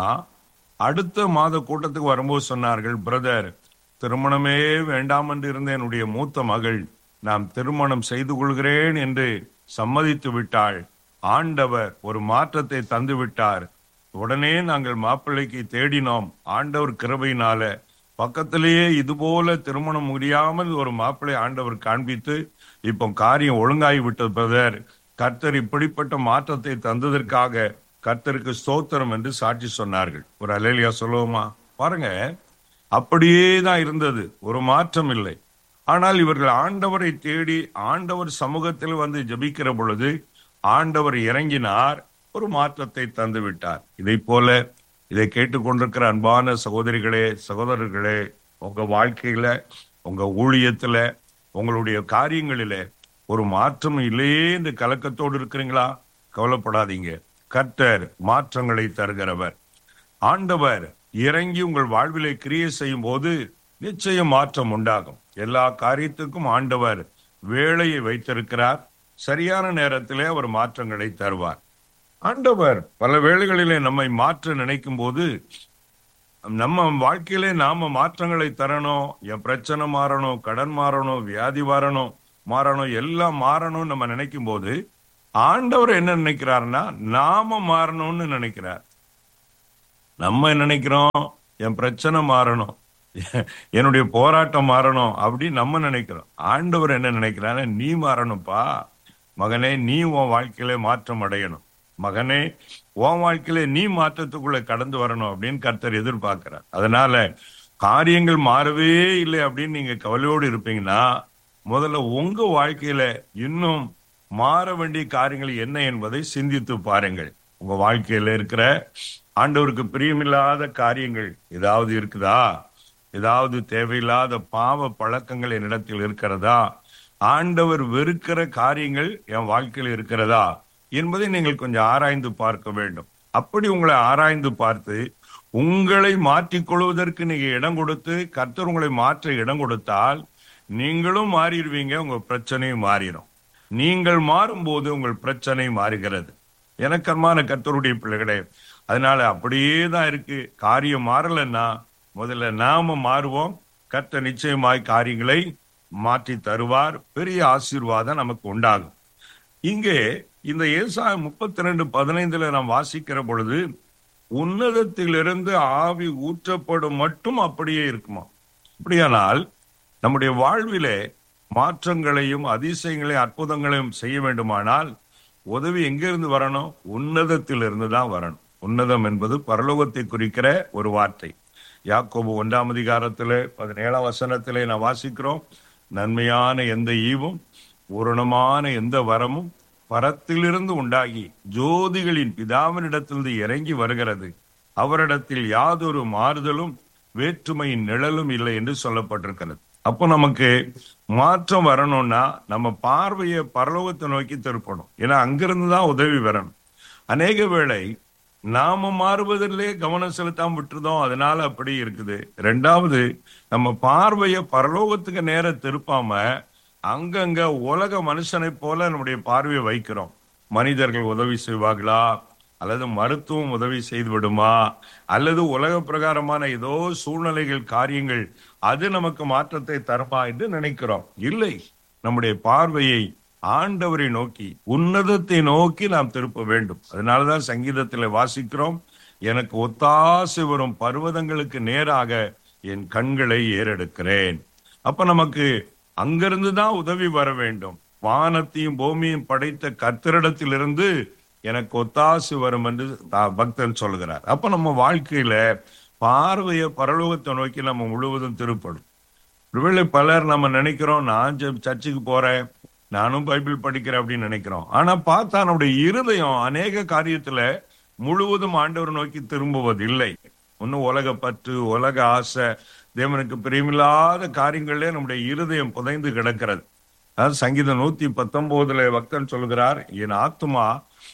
அடுத்த மாத கூட்டத்துக்கு வரும்போது சொன்னார்கள் பிரதர் திருமணமே வேண்டாம் என்று இருந்த என்னுடைய மூத்த மகள் நாம் திருமணம் செய்து கொள்கிறேன் என்று சம்மதித்து விட்டாள் ஆண்டவர் ஒரு மாற்றத்தை தந்து விட்டார் உடனே நாங்கள் மாப்பிள்ளைக்கு தேடினோம் ஆண்டவர் கிருபையினால பக்கத்திலேயே இது போல திருமணம் முடியாமல் ஒரு மாப்பிள்ளை ஆண்டவர் காண்பித்து இப்போ காரியம் ஒழுங்காகி விட்டது பிரதர் கர்த்தர் இப்படிப்பட்ட மாற்றத்தை தந்ததற்காக கர்த்தருக்கு ஸ்தோத்திரம் என்று சாட்சி சொன்னார்கள் ஒரு அலேலியா சொல்லுவோமா பாருங்க அப்படியே தான் இருந்தது ஒரு மாற்றம் இல்லை ஆனால் இவர்கள் ஆண்டவரை தேடி ஆண்டவர் சமூகத்தில் வந்து ஜெபிக்கிற பொழுது ஆண்டவர் இறங்கினார் ஒரு மாற்றத்தை தந்து விட்டார் இதை போல இதை கேட்டுக்கொண்டிருக்கிற அன்பான சகோதரிகளே சகோதரர்களே உங்க வாழ்க்கையில உங்க ஊழியத்துல உங்களுடைய காரியங்களிலே ஒரு மாற்றம் இல்லையே என்று கலக்கத்தோடு இருக்கிறீங்களா கவலைப்படாதீங்க கர்த்தர் மாற்றங்களை தருகிறவர் ஆண்டவர் இறங்கி உங்கள் வாழ்விலை கிரியை செய்யும் போது நிச்சயம் மாற்றம் உண்டாகும் எல்லா காரியத்துக்கும் ஆண்டவர் வேலையை வைத்திருக்கிறார் சரியான நேரத்திலே அவர் மாற்றங்களை தருவார் ஆண்டவர் பல வேளைகளிலே நம்மை மாற்ற நினைக்கும் போது நம்ம வாழ்க்கையிலே நாம மாற்றங்களை தரணும் என் பிரச்சனை மாறணும் கடன் மாறணும் வியாதி மாறணும் மாறணும் எல்லாம் மாறணும்னு நம்ம நினைக்கும் போது ஆண்டவர் என்ன நினைக்கிறாருன்னா நாம மாறணும்னு நினைக்கிறார் நம்ம என்ன நினைக்கிறோம் என் பிரச்சனை மாறணும் என்னுடைய போராட்டம் மாறணும் அப்படின்னு நம்ம நினைக்கிறோம் ஆண்டவர் என்ன நினைக்கிறாரு நீ மாறணும்ப்பா மகனே நீ உன் வாழ்க்கையில மாற்றம் அடையணும் மகனே உன் வாழ்க்கையில நீ மாற்றத்துக்குள்ள கடந்து வரணும் அப்படின்னு கர்த்தர் எதிர்பார்க்கிறார் அதனால காரியங்கள் மாறவே இல்லை அப்படின்னு நீங்க கவலையோடு இருப்பீங்கன்னா முதல்ல உங்க வாழ்க்கையில இன்னும் மாற வேண்டிய காரியங்கள் என்ன என்பதை சிந்தித்து பாருங்கள் உங்க வாழ்க்கையில இருக்கிற ஆண்டவருக்கு பிரியமில்லாத காரியங்கள் ஏதாவது இருக்குதா ஏதாவது தேவையில்லாத பாவ பழக்கங்கள் என்னிடத்தில் இருக்கிறதா ஆண்டவர் வெறுக்கிற காரியங்கள் என் வாழ்க்கையில் இருக்கிறதா என்பதை நீங்கள் கொஞ்சம் ஆராய்ந்து பார்க்க வேண்டும் அப்படி உங்களை ஆராய்ந்து பார்த்து உங்களை மாற்றிக் கொள்வதற்கு நீங்க இடம் கொடுத்து கர்த்தர் உங்களை மாற்ற இடம் கொடுத்தால் நீங்களும் மாறிடுவீங்க உங்க பிரச்சனையும் மாறிடும் நீங்கள் மாறும்போது உங்கள் பிரச்சனை மாறுகிறது எனக்கர்மான கர்த்தருடைய பிள்ளைகளே அதனால அப்படியே தான் இருக்கு காரியம் மாறலன்னா முதல்ல நாம மாறுவோம் கர்த்தர் நிச்சயமாய் காரியங்களை மாற்றி தருவார் பெரிய ஆசீர்வாதம் நமக்கு உண்டாகும் இங்கே இந்த ஏசாயம் முப்பத்தி ரெண்டு பதினைந்துல நாம் வாசிக்கிற பொழுது உன்னதத்திலிருந்து ஆவி ஊற்றப்படும் மட்டும் அப்படியே இருக்குமா அப்படியானால் நம்முடைய வாழ்விலே மாற்றங்களையும் அதிசயங்களையும் அற்புதங்களையும் செய்ய வேண்டுமானால் உதவி எங்கிருந்து வரணும் உன்னதத்திலிருந்து தான் வரணும் உன்னதம் என்பது பரலோகத்தை குறிக்கிற ஒரு வார்த்தை யாக்கோபு ஒன்றாம் அதிகாரத்திலே பதினேழாம் வசனத்திலே நான் வாசிக்கிறோம் நன்மையான எந்த ஈவும் பூரணமான எந்த வரமும் பரத்திலிருந்து உண்டாகி ஜோதிகளின் பிதாவினிடத்திலிருந்து இறங்கி வருகிறது அவரிடத்தில் யாதொரு மாறுதலும் வேற்றுமையின் நிழலும் இல்லை என்று சொல்லப்பட்டிருக்கிறது அப்போ நமக்கு மாற்றம் வரணும்னா நம்ம பார்வையை பரலோகத்தை நோக்கி திருப்பணும் ஏன்னா அங்கிருந்து தான் உதவி வரணும் அநேக வேளை நாம மாறுவதிலே கவனம் செலுத்தாம விட்டுருதோம் அதனால அப்படி இருக்குது ரெண்டாவது நம்ம பார்வையை பரலோகத்துக்கு நேர திருப்பாம அங்கங்க உலக மனுஷனை போல நம்முடைய பார்வையை வைக்கிறோம் மனிதர்கள் உதவி செய்வார்களா அல்லது மருத்துவம் உதவி செய்து விடுமா அல்லது உலக பிரகாரமான ஏதோ சூழ்நிலைகள் காரியங்கள் அது நமக்கு மாற்றத்தை தருமா என்று நினைக்கிறோம் இல்லை நம்முடைய பார்வையை ஆண்டவரை நோக்கி உன்னதத்தை நோக்கி நாம் திருப்ப வேண்டும் அதனாலதான் சங்கீதத்தில் வாசிக்கிறோம் எனக்கு ஒத்தாசை வரும் பர்வதங்களுக்கு நேராக என் கண்களை ஏறெடுக்கிறேன் அப்ப நமக்கு அங்கிருந்து தான் உதவி வர வேண்டும் வானத்தையும் பூமியும் படைத்த கத்திரிடத்திலிருந்து எனக்கு ஒத்தாசு வரும் என்று தா- பக்தன் சொல்கிறார் அப்ப நம்ம வாழ்க்கையில பார்வையை பரலோகத்தை நோக்கி நம்ம முழுவதும் திருப்படும் ஒருவேளை பலர் நம்ம நினைக்கிறோம் நான் ஜெ- சர்ச்சுக்கு போறேன் நானும் பைபிள் படிக்கிறேன் அப்படின்னு நினைக்கிறோம் ஆனா பார்த்தா நம்முடைய இருதயம் அநேக காரியத்துல முழுவதும் ஆண்டவர் நோக்கி திரும்புவதில்லை இன்னும் உலக பற்று உலக ஆசை தேவனுக்கு பிரியமில்லாத காரியங்களே நம்முடைய இருதயம் புதைந்து கிடக்கிறது அதாவது சங்கீதம் நூத்தி பத்தொன்பதுல பக்தன் சொல்கிறார் என் ஆத்துமா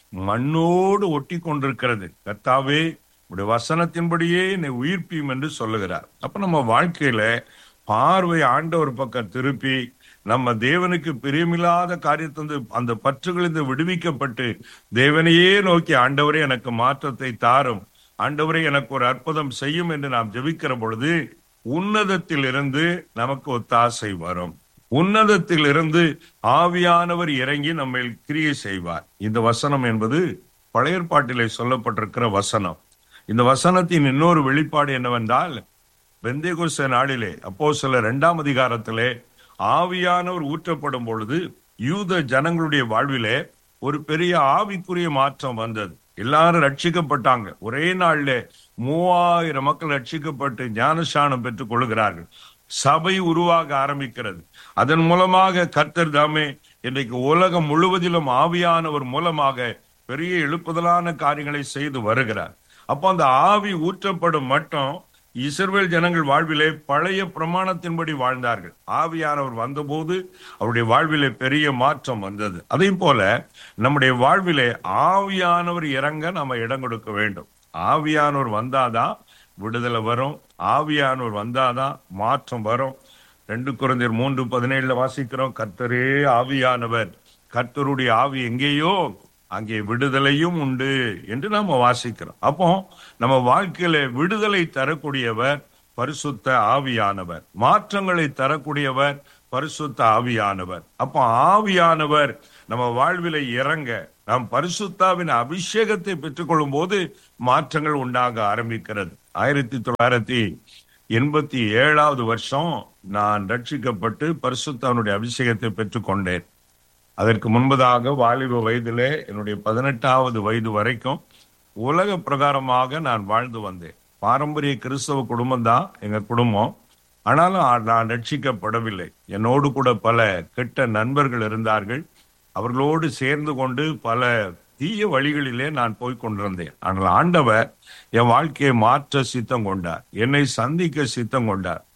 மண்ணோடு ஒட்டி கொண்டிருக்கிறது கர்த்தாவே உடைய வசனத்தின்படியே என்னை உயிர்ப்பியும் என்று சொல்லுகிறார் அப்ப நம்ம வாழ்க்கையில பார்வை ஆண்டவர் பக்கம் திருப்பி நம்ம தேவனுக்கு பிரியமில்லாத காரியத்திலிருந்து அந்த பற்றுகளிலிருந்து விடுவிக்கப்பட்டு தேவனையே நோக்கி ஆண்டவரே எனக்கு மாற்றத்தை தாரும் ஆண்டவரே எனக்கு ஒரு அற்புதம் செய்யும் என்று நாம் ஜெபிக்கிற பொழுது உன்னதத்தில் இருந்து நமக்கு ஒத்தாசை வரும் உன்னதத்தில் இருந்து ஆவியானவர் இறங்கி நம்மை கிரியை செய்வார் இந்த வசனம் என்பது பழைய ஏற்பாட்டிலே சொல்லப்பட்டிருக்கிற வசனம் இந்த வசனத்தின் இன்னொரு வெளிப்பாடு என்னவென்றால் பெந்தேகோஸ்த நாளிலே அப்போ சில இரண்டாம் அதிகாரத்திலே ஆவியானவர் ஊற்றப்படும் பொழுது யூத ஜனங்களுடைய வாழ்விலே ஒரு பெரிய ஆவிக்குரிய மாற்றம் வந்தது எல்லாரும் ரட்சிக்கப்பட்டாங்க ஒரே நாள்ல மூவாயிரம் மக்கள் ரட்சிக்கப்பட்டு ஞானஸ்நானம் பெற்றுக் கொள்கிறார்கள் சபை உருவாக ஆரம்பிக்கிறது அதன் மூலமாக கர்த்தர் தாமே இன்றைக்கு உலகம் முழுவதிலும் ஆவியானவர் மூலமாக பெரிய எழுப்புதலான காரியங்களை செய்து வருகிறார் அப்போ அந்த ஆவி ஊற்றப்படும் மட்டும் இஸ்ரவேல் ஜனங்கள் வாழ்விலே பழைய பிரமாணத்தின்படி வாழ்ந்தார்கள் ஆவியானவர் வந்தபோது அவருடைய வாழ்விலே பெரிய மாற்றம் வந்தது அதே போல நம்முடைய வாழ்விலே ஆவியானவர் இறங்க நம்ம இடம் கொடுக்க வேண்டும் ஆவியானவர் வந்தாதான் விடுதலை வரும் ஆவியானவர் வந்தாதான் மாற்றம் வரும் ரெண்டு குழந்தையர் மூன்று பதினேழுல வாசிக்கிறோம் கர்த்தரே ஆவியானவர் கர்த்தருடைய ஆவி எங்கேயோ அங்கே விடுதலையும் உண்டு என்று நாம வாசிக்கிறோம் அப்போ நம்ம வாழ்க்கையில விடுதலை தரக்கூடியவர் பரிசுத்த ஆவியானவர் மாற்றங்களை தரக்கூடியவர் பரிசுத்த ஆவியானவர் அப்போ ஆவியானவர் நம்ம வாழ்வில இறங்க நாம் பரிசுத்தாவின் அபிஷேகத்தை பெற்றுக்கொள்ளும் போது மாற்றங்கள் உண்டாக ஆரம்பிக்கிறது ஆயிரத்தி தொள்ளாயிரத்தி எண்பத்தி ஏழாவது வருஷம் நான் ரட்சிக்கப்பட்டு பரிசுத்தாவினுடைய அபிஷேகத்தை பெற்றுக்கொண்டேன் அதற்கு முன்பதாக வாலிப வயதிலே என்னுடைய பதினெட்டாவது வயது வரைக்கும் உலக பிரகாரமாக நான் வாழ்ந்து வந்தேன் பாரம்பரிய கிறிஸ்தவ குடும்பம் தான் எங்க குடும்பம் ஆனாலும் ஆ- நான் ரட்சிக்கப்படவில்லை என்னோடு கூட பல கெட்ட நண்பர்கள் இருந்தார்கள் அவர்களோடு சேர்ந்து கொண்டு பல தீய வழிகளிலே நான் போய் கொண்டிருந்தேன் ஆனால் ஆண்டவர் என் வாழ்க்கையை மாற்ற சித்தம் கொண்டார் என்னை சந்திக்க சித்தம் கொண்டார்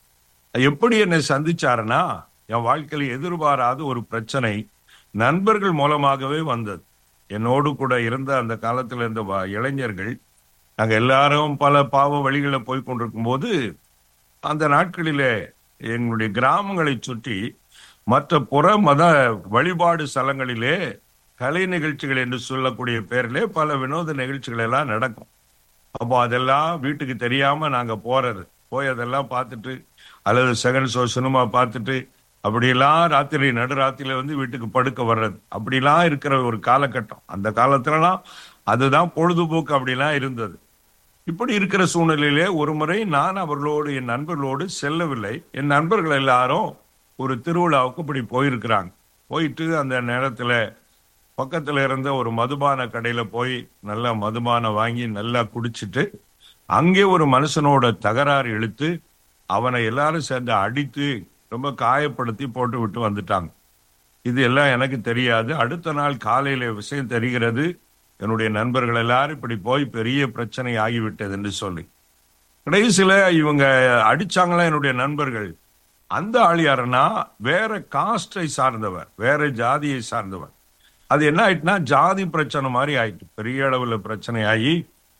எப்படி என்னை சந்திச்சாருன்னா என் வாழ்க்கையில் எதிர்பாராத ஒரு பிரச்சனை நண்பர்கள் மூலமாகவே வந்தது என்னோடு கூட இருந்த அந்த காலத்துல இருந்த வ- இளைஞர்கள் நாங்க எல்லாரும் பல பாவ வழிகளை போய் கொண்டிருக்கும் போது அந்த நாட்களிலே எங்களுடைய கிராமங்களை சுற்றி மற்ற புற மத வழிபாடு ஸ்தலங்களிலே கலை நிகழ்ச்சிகள் என்று சொல்லக்கூடிய பேரிலே பல வினோத நிகழ்ச்சிகள் எல்லாம் நடக்கும் அப்போ அதெல்லாம் வீட்டுக்கு தெரியாம நாங்க போறது போய் அதெல்லாம் பார்த்துட்டு அல்லது செகண்ட் ஷோ சினிமா பார்த்துட்டு அப்படியெல்லாம் ராத்திரி நடுராத்திரியில வந்து வீட்டுக்கு படுக்க வர்றது அப்படிலாம் இருக்கிற ஒரு காலகட்டம் அந்த காலத்துலலாம் அதுதான் பொழுதுபோக்கு அப்படிலாம் இருந்தது இப்படி இருக்கிற சூழ்நிலையிலே ஒரு முறை நான் அவர்களோடு என் நண்பர்களோடு செல்லவில்லை என் நண்பர்கள் எல்லாரும் ஒரு திருவிழாவுக்கு இப்படி போயிருக்கிறாங்க போயிட்டு அந்த நேரத்துல பக்கத்துல இருந்த ஒரு மதுபான கடையில போய் நல்லா மதுபானம் வாங்கி நல்லா குடிச்சிட்டு அங்கே ஒரு மனுஷனோட தகராறு இழுத்து அவனை எல்லாரும் சேர்ந்து அடித்து ரொம்ப காயப்படுத்தி போட்டு விட்டு வந்துட்டாங்க இது எல்லாம் எனக்கு தெரியாது அடுத்த நாள் காலையில விஷயம் தெரிகிறது என்னுடைய நண்பர்கள் எல்லாரும் இப்படி போய் பெரிய பிரச்சனை ஆகிவிட்டது என்று சொல்லி கடைசியில இவங்க அடிச்சாங்களா என்னுடைய நண்பர்கள் அந்த ஆள் யாருன்னா வேற காஸ்டை சார்ந்தவர் வேற ஜாதியை சார்ந்தவர் அது என்ன ஆயிட்டுனா ஜாதி பிரச்சனை மாதிரி ஆயிட்டு பெரிய அளவுல பிரச்சனை ஆகி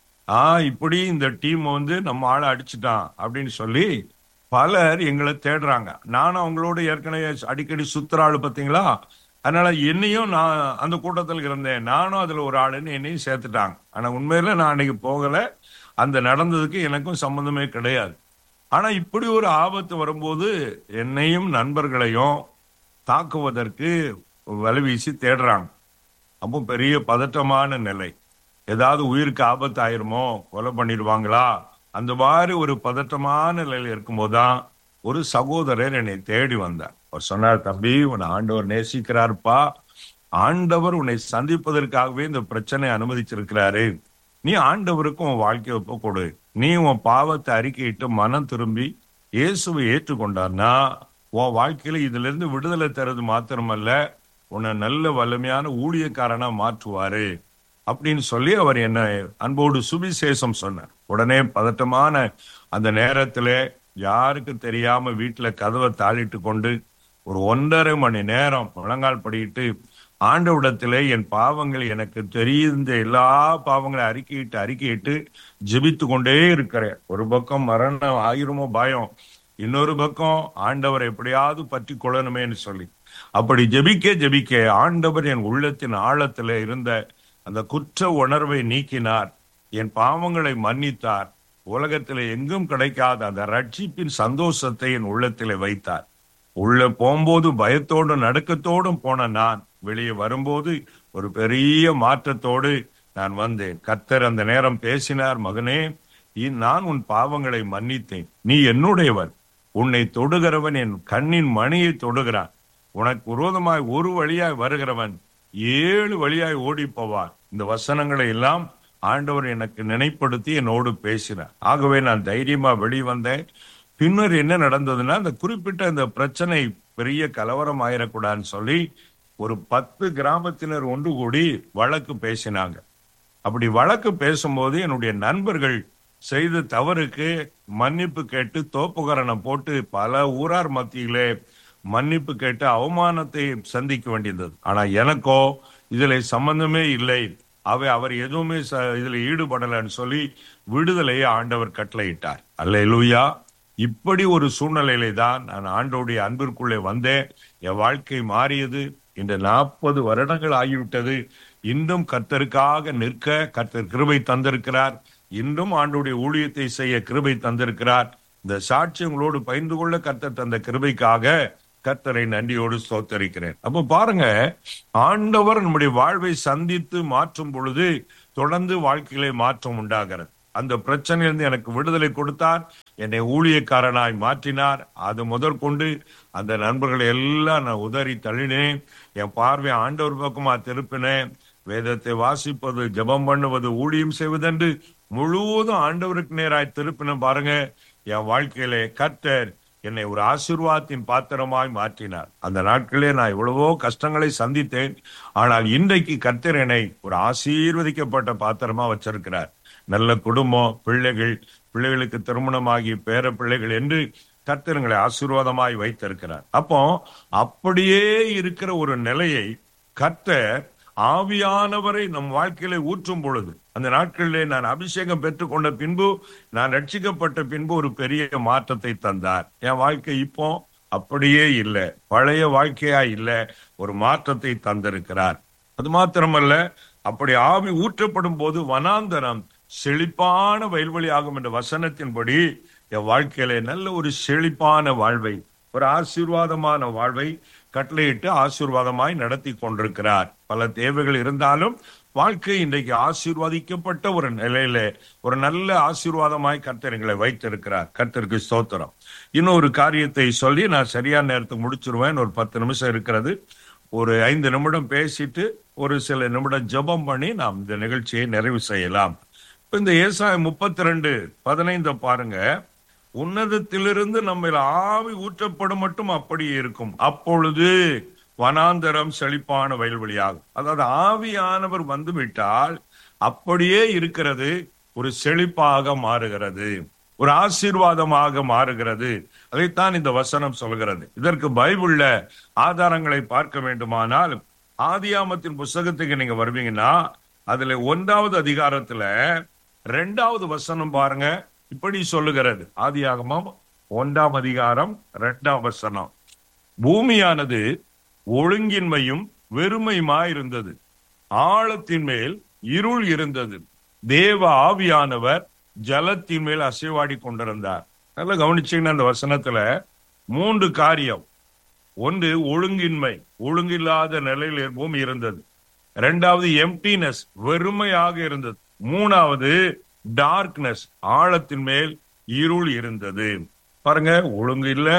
ஆ இப்படி இந்த டீம் வந்து நம்ம ஆளை அடிச்சுட்டான் அப்படின்னு சொல்லி பலர் எங்களை தேடுறாங்க நானும் அவங்களோட ஏற்கனவே அடிக்கடி சுத்துற ஆளு பாத்தீங்களா அதனால என்னையும் நான் அந்த கூட்டத்தில் இருந்தேன் நானும் அதுல ஒரு ஆளுன்னு என்னையும் சேர்த்துட்டாங்க ஆனா உண்மையில நான் அன்னைக்கு போகல அந்த நடந்ததுக்கு எனக்கும் சம்பந்தமே கிடையாது ஆனா இப்படி ஒரு ஆபத்து வரும்போது என்னையும் நண்பர்களையும் தாக்குவதற்கு வலை வீசி தேடுறாங்க அப்போ பெரிய பதட்டமான நிலை ஏதாவது உயிருக்கு ஆபத்து ஆயிருமோ கொலை பண்ணிடுவாங்களா அந்த மாதிரி ஒரு பதட்டமான நிலையில இருக்கும்போதுதான் ஒரு சகோதரர் என்னை தேடி வந்தார் அவர் சொன்னார் தம்பி உன்னை ஆண்டவர் நேசிக்கிறார்ப்பா ஆண்டவர் உன்னை சந்திப்பதற்காகவே இந்த பிரச்சனை அனுமதிச்சிருக்கிறாரு நீ ஆண்டவருக்கும் உன் வாழ்க்கையை ஒப்பு கொடு நீ உன் பாவத்தை அறிக்கையிட்டு மனம் திரும்பி இயேசுவை ஏற்றுக்கொண்டார்னா உன் வாழ்க்கையில இதுல இருந்து விடுதலை தருவது மாத்திரமல்ல உன்னை நல்ல வலிமையான ஊழியக்காரனா மாற்றுவாரு அப்படின்னு சொல்லி அவர் என்ன அன்போடு சுவிசேஷம் சொன்னார் உடனே பதட்டமான அந்த நேரத்துல யாருக்கு தெரியாம வீட்டுல கதவை தாளிட்டு கொண்டு ஒரு ஒன்றரை மணி நேரம் முழங்கால் படிட்டு ஆண்டவிடத்திலே என் பாவங்கள் எனக்கு தெரிந்த எல்லா பாவங்களையும் அறிக்கையிட்டு அறிக்கையிட்டு ஜெபித்து கொண்டே இருக்கிறேன் ஒரு பக்கம் மரணம் ஆயிருமோ பயம் இன்னொரு பக்கம் ஆண்டவர் எப்படியாவது பற்றி கொள்ளணுமேன்னு சொல்லி அப்படி ஜெபிக்க ஜெபிக்க ஆண்டவர் என் உள்ளத்தின் ஆழத்துல இருந்த அந்த குற்ற உணர்வை நீக்கினார் என் பாவங்களை மன்னித்தார் உலகத்திலே எங்கும் கிடைக்காத அந்த ரட்சிப்பின் சந்தோஷத்தை என் உள்ளத்திலே வைத்தார் உள்ள போகும்போது பயத்தோடும் நடுக்கத்தோடும் போன நான் வெளியே வரும்போது ஒரு பெரிய மாற்றத்தோடு நான் வந்தேன் கர்த்தர் அந்த நேரம் பேசினார் மகனே இ- நான் உன் பாவங்களை மன்னித்தேன் நீ என்னுடையவன் உன்னை தொடுகிறவன் என் கண்ணின் மணியை தொடுகிறான் உனக்கு விரோதமாய் ஒரு வழியாய் வருகிறவன் ஏழு வழியாய் ஓடி போவான் இந்த வசனங்களை எல்லாம் ஆண்டவர் எனக்கு நினைப்படுத்தி என்னோடு பேசினார் ஆகவே நான் தைரியமா வெளி வந்தேன் பின்னர் என்ன நடந்ததுன்னா அந்த குறிப்பிட்ட இந்த பிரச்சனை பெரிய கலவரம் ஆயிடக்கூடாதுன்னு சொல்லி ஒரு பத்து கிராமத்தினர் ஒன்று கூடி வழக்கு பேசினாங்க அப்படி வழக்கு பேசும்போது என்னுடைய நண்பர்கள் செய்த தவறுக்கு மன்னிப்பு கேட்டு தோப்புகரணம் போட்டு பல ஊரார் மத்தியிலே மன்னிப்பு கேட்டு அவமானத்தை சந்திக்க வேண்டியது ஆனா எனக்கோ இதுல சம்பந்தமே இல்லை அவை அவர் எதுவுமே ச- இதுல ஈடுபடலன்னு சொல்லி விடுதலையை ஆண்டவர் கட்டளையிட்டார் அல்லேலூயா இப்படி ஒரு சூழ்நிலையிலே தான் நான் ஆண்டோடைய அன்பிற்குள்ளே வந்தேன் என் வாழ்க்கை மாறியது இந்த நாற்பது வருடங்கள் ஆகிவிட்டது இன்னும் கர்த்தருக்காக நிற்க கர்த்தர் கிருபை தந்திருக்கிறார் இன்னும் ஆண்டோடைய ஊழியத்தை செய்ய கிருபை தந்திருக்கிறார் இந்த சாட்சி உங்களோடு பகிர்ந்து கொள்ள கர்த்தர் தந்த கிருபைக்காக கர்த்தரை நன்றியோடு ஸ்தோத்தரிக்கிறேன் அப்ப பாருங்க ஆண்டவர் நம்முடைய வாழ்வை சந்தித்து மாற்றும் பொழுது தொடர்ந்து வாழ்க்கையிலே மாற்றம் உண்டாகிறது அந்த பிரச்சனையிலிருந்து எனக்கு விடுதலை கொடுத்தார் என்னை ஊழியக்காரனாய் மாற்றினார் அது முதற்கொண்டு அந்த நண்பர்களை எல்லாம் நான் உதறி தள்ளினேன் என் பார்வை ஆண்டவர் பக்கமா திருப்பினேன் வேதத்தை வாசிப்பது ஜெபம் பண்ணுவது ஊழியம் செய்வதென்று முழுவதும் ஆண்டவருக்கு நேராய் திருப்பின பாருங்க என் வாழ்க்கையிலே கர்த்தர் என்னை ஒரு ஆசீர்வாதத்தின் பாத்திரமாய் மாற்றினார் அந்த நாட்களே நான் எவ்வளவோ கஷ்டங்களை சந்தித்தேன் ஆனால் இன்றைக்கு கர்த்தர் என்னை ஒரு ஆசீர்வதிக்கப்பட்ட பாத்திரமா வச்சிருக்கிறார் நல்ல குடும்பம் பிள்ளைகள் பிள்ளைகளுக்கு திருமணமாகி பேர பிள்ளைகள் என்று கர்த்தருங்களை ஆசீர்வாதமாய் வைத்திருக்கிறார் அப்போ அப்படியே இருக்கிற ஒரு நிலையை கர்த்தர் ஆவியானவரை நம் வாழ்க்கையில ஊற்றும் பொழுது அந்த நாட்களிலே நான் அபிஷேகம் பெற்றுக்கொண்ட பின்பு நான் ரட்சிக்கப்பட்ட பின்பு ஒரு பெரிய மாற்றத்தை தந்தார் என் வாழ்க்கை இப்போ அப்படியே இல்லை பழைய வாழ்க்கையா இல்ல ஒரு மாற்றத்தை தந்திருக்கிறார் அது மாத்திரமல்ல அப்படி ஆவி ஊற்றப்படும் போது வனாந்தரம் செழிப்பான வயல்வெளி ஆகும் என்ற வசனத்தின்படி என் வாழ்க்கையில நல்ல ஒரு செழிப்பான வாழ்வை ஒரு ஆசீர்வாதமான வாழ்வை கட்டளையிட்டு ஆசீர்வாதமாய் நடத்தி கொண்டிருக்கிறார் பல தேவைகள் இருந்தாலும் வாழ்க்கை இன்றைக்கு ஆசீர்வதிக்கப்பட்ட ஒரு நிலையில ஒரு நல்ல ஆசீர்வாதமாய் கர்த்தர்களை வைத்திருக்கிறார் கர்த்தருக்கு ஸ்தோத்திரம் இன்னொரு காரியத்தை சொல்லி நான் சரியான நேரத்துக்கு முடிச்சிருவேன் ஒரு பத்து நிமிஷம் இருக்கிறது ஒரு ஐந்து நிமிடம் பேசிட்டு ஒரு சில நிமிடம் ஜெபம் பண்ணி நாம் இந்த நிகழ்ச்சியை நிறைவு செய்யலாம் இப்ப இந்த ஏசாய முப்பத்தி ரெண்டு பதினைந்த பாருங்க உன்னதத்திலிருந்து நம்ம ஆவி ஊற்றப்படும் மட்டும் அப்படி இருக்கும் அப்பொழுது வனாந்தரம் செழிப்பான வயல்வெளியாகும் அதாவது ஆவியானவர் வந்து விட்டால் அப்படியே இருக்கிறது ஒரு செழிப்பாக மாறுகிறது ஒரு ஆசீர்வாதமாக மாறுகிறது அதைத்தான் இந்த வசனம் சொல்கிறது இதற்கு பைபிள்ல ஆதாரங்களை பார்க்க வேண்டுமானால் ஆதியாமத்தின் புஸ்தகத்துக்கு நீங்க வருவீங்கன்னா அதுல ஒன்றாவது அதிகாரத்துல ரெண்டாவது வசனம் பாருங்க இப்படி சொல்லுகிறது ஆதியாகமம் ஒன்றாம் அதிகாரம் இரண்டாம் வசனம் பூமியானது ஒழுங்கின்மையும் வெறுமையுமாயிருந்தது ஆழத்தின் மேல் இருள் இருந்தது தேவ ஆவியானவர் ஜலத்தின் மேல் அசைவாடி கொண்டிருந்தார் நல்லா கவனிச்சீங்கன்னா அந்த வசனத்துல மூன்று காரியம் ஒன்று ஒழுங்கின்மை ஒழுங்கில்லாத நிலையில் பூமி இருந்தது இரண்டாவது எம்டினஸ் வெறுமையாக இருந்தது மூணாவது டார்க்னஸ் ஆழத்தின் மேல் இருள் இருந்தது பாருங்க ஒழுங்கு இல்ல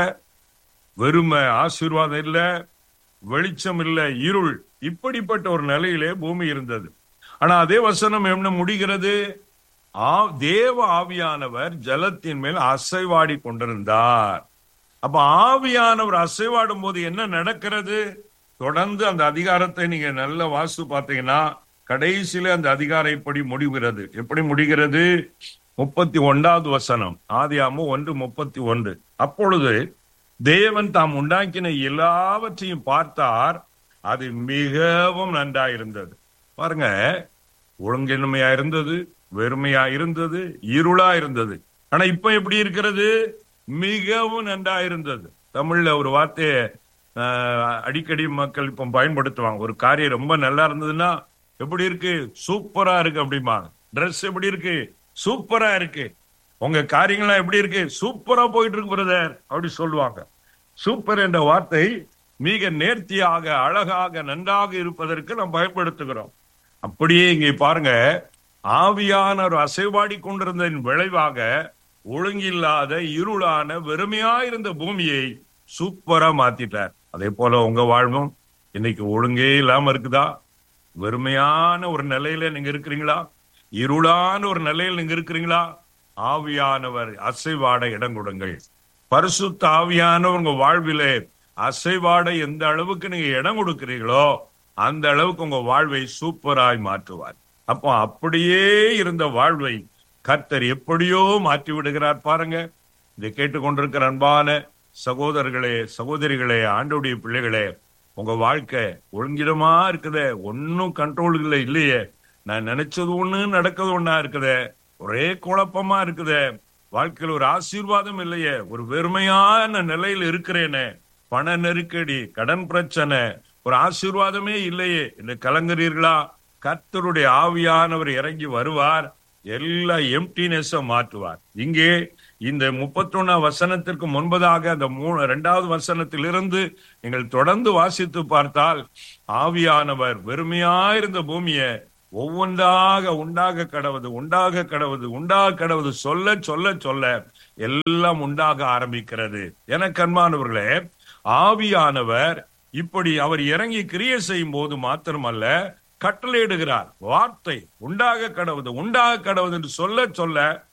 வெறுமை ஆசீர்வாதம் இல்ல வெளிச்சம் இல்ல இருள் இப்படிப்பட்ட ஒரு நிலையிலே பூமி இருந்தது ஆனா அதே வசனம் என்ன முடிகிறது ஆ- தேவ ஆவியானவர் ஜலத்தின் மேல் அசைவாடி கொண்டிருந்தார் அப்ப ஆவியானவர் அசைவாடும் போது என்ன நடக்கிறது தொடர்ந்து அந்த அதிகாரத்தை நீங்க நல்ல வாஸ்து பார்த்தீங்கன்னா கடைசியில அந்த அதிகாரம் இப்படி முடிகிறது எப்படி முடிகிறது முப்பத்தி ஒன்றாவது வசனம் ஆதியாமு ஒன்று முப்பத்தி ஒன்று அப்பொழுது தேவன் தாம் உண்டாக்கின எல்லாவற்றையும் பார்த்தார் அது மிகவும் நன்றாயிருந்தது பாருங்க ஒழுங்கின்மையா இருந்தது வெறுமையா இருந்தது இருளா இருந்தது ஆனா இப்ப எப்படி இருக்கிறது மிகவும் நன்றா இருந்தது தமிழ்ல ஒரு வார்த்தையை ஆஹ், அடிக்கடி மக்கள் இப்ப பயன்படுத்துவாங்க ஒரு காரியம் ரொம்ப நல்லா இருந்ததுன்னா எப்படி இருக்கு சூப்பரா இருக்கு அப்படிம்பாங்க Dress எப்படி இருக்கு சூப்பரா இருக்கு உங்க காரியங்கள்லாம் எப்படி இருக்கு சூப்பரா போயிட்டு இருக்கு பிரதர் அப்படி சொல்லுவாங்க சூப்பர் என்ற வார்த்தை மிக நேர்த்தியாக அழகாக நன்றாக இருப்பதற்கு நாம் பயன்படுத்துகிறோம் அப்படியே இங்கே பாருங்க ஆவியான ஒரு அசைவாடி கொண்டிருந்ததின் விளைவாக ஒழுங்கில்லாத இருளான வெறுமையாயிருந்த பூமியை சூப்பரா மாத்திட்டார் அதே போல உங்க வாழ்வும் இன்னைக்கு ஒழுங்கே இல்லாம இருக்குதா வெறுமையான ஒரு நிலையில நீங்க இருக்கிறீங்களா இருளான ஒரு நிலையில் நீங்க இருக்கிறீங்களா ஆவியானவர் அசைவாட இடம் கொடுங்கள் பரிசுத்த ஆவியானவர் உங்க வாழ்விலே அசைவாட எந்த அளவுக்கு நீங்க இடம் கொடுக்கிறீங்களோ அந்த அளவுக்கு உங்க வாழ்வை சூப்பராய் மாற்றுவார் அப்போ அப்படியே இருந்த வாழ்வை கர்த்தர் எப்படியோ மாற்றி விடுகிறார் பாருங்க இதை கேட்டுக்கொண்டிருக்கிற அன்பான சகோதரர்களே சகோதரிகளே ஆண்டோடைய பிள்ளைகளே உங்க வாழ்க்கை ஒழுங்கிடமா இருக்குதே ஒன்னும் கண்ட்ரோல் இல்லை இல்லையே நான் நினைச்சது ஒண்ணு நடக்கிறது ஒண்ணா இருக்குதே ஒரே குழப்பமா இருக்குதே வாழ்க்கையில் ஒரு ஆசீர்வாதம் இல்லையே ஒரு வெறுமையான நிலையில் இருக்கிறேனே பண நெருக்கடி கடன் பிரச்சனை ஒரு ஆசீர்வாதமே இல்லையே என்று கலங்குறீர்களா கர்த்தருடைய ஆவியானவர் இறங்கி வருவார் எல்லா எம்டினஸ் மாற்றுவார் இங்கே இந்த முப்பத்தொன்னா வசனத்திற்கு முன்பதாக அந்த மூணு இரண்டாவது வசனத்திலிருந்து நீங்கள் தொடர்ந்து வாசித்து பார்த்தால் ஆவியானவர் வெறுமையாயிருந்த பூமியை ஒவ்வொன்றாக உண்டாக கடவுது உண்டாக கடவுது உண்டாக கடவுது சொல்ல சொல்ல சொல்ல எல்லாம் உண்டாக ஆரம்பிக்கிறது என கண்மானவர்களே ஆவியானவர் இப்படி அவர் இறங்கி கிரியை செய்யும் போது மாத்திரமல்ல கட்டளையிடுகிறார் வார்த்தை உண்டாக கடவுது உண்டாக கடவுது என்று சொல்ல சொல்ல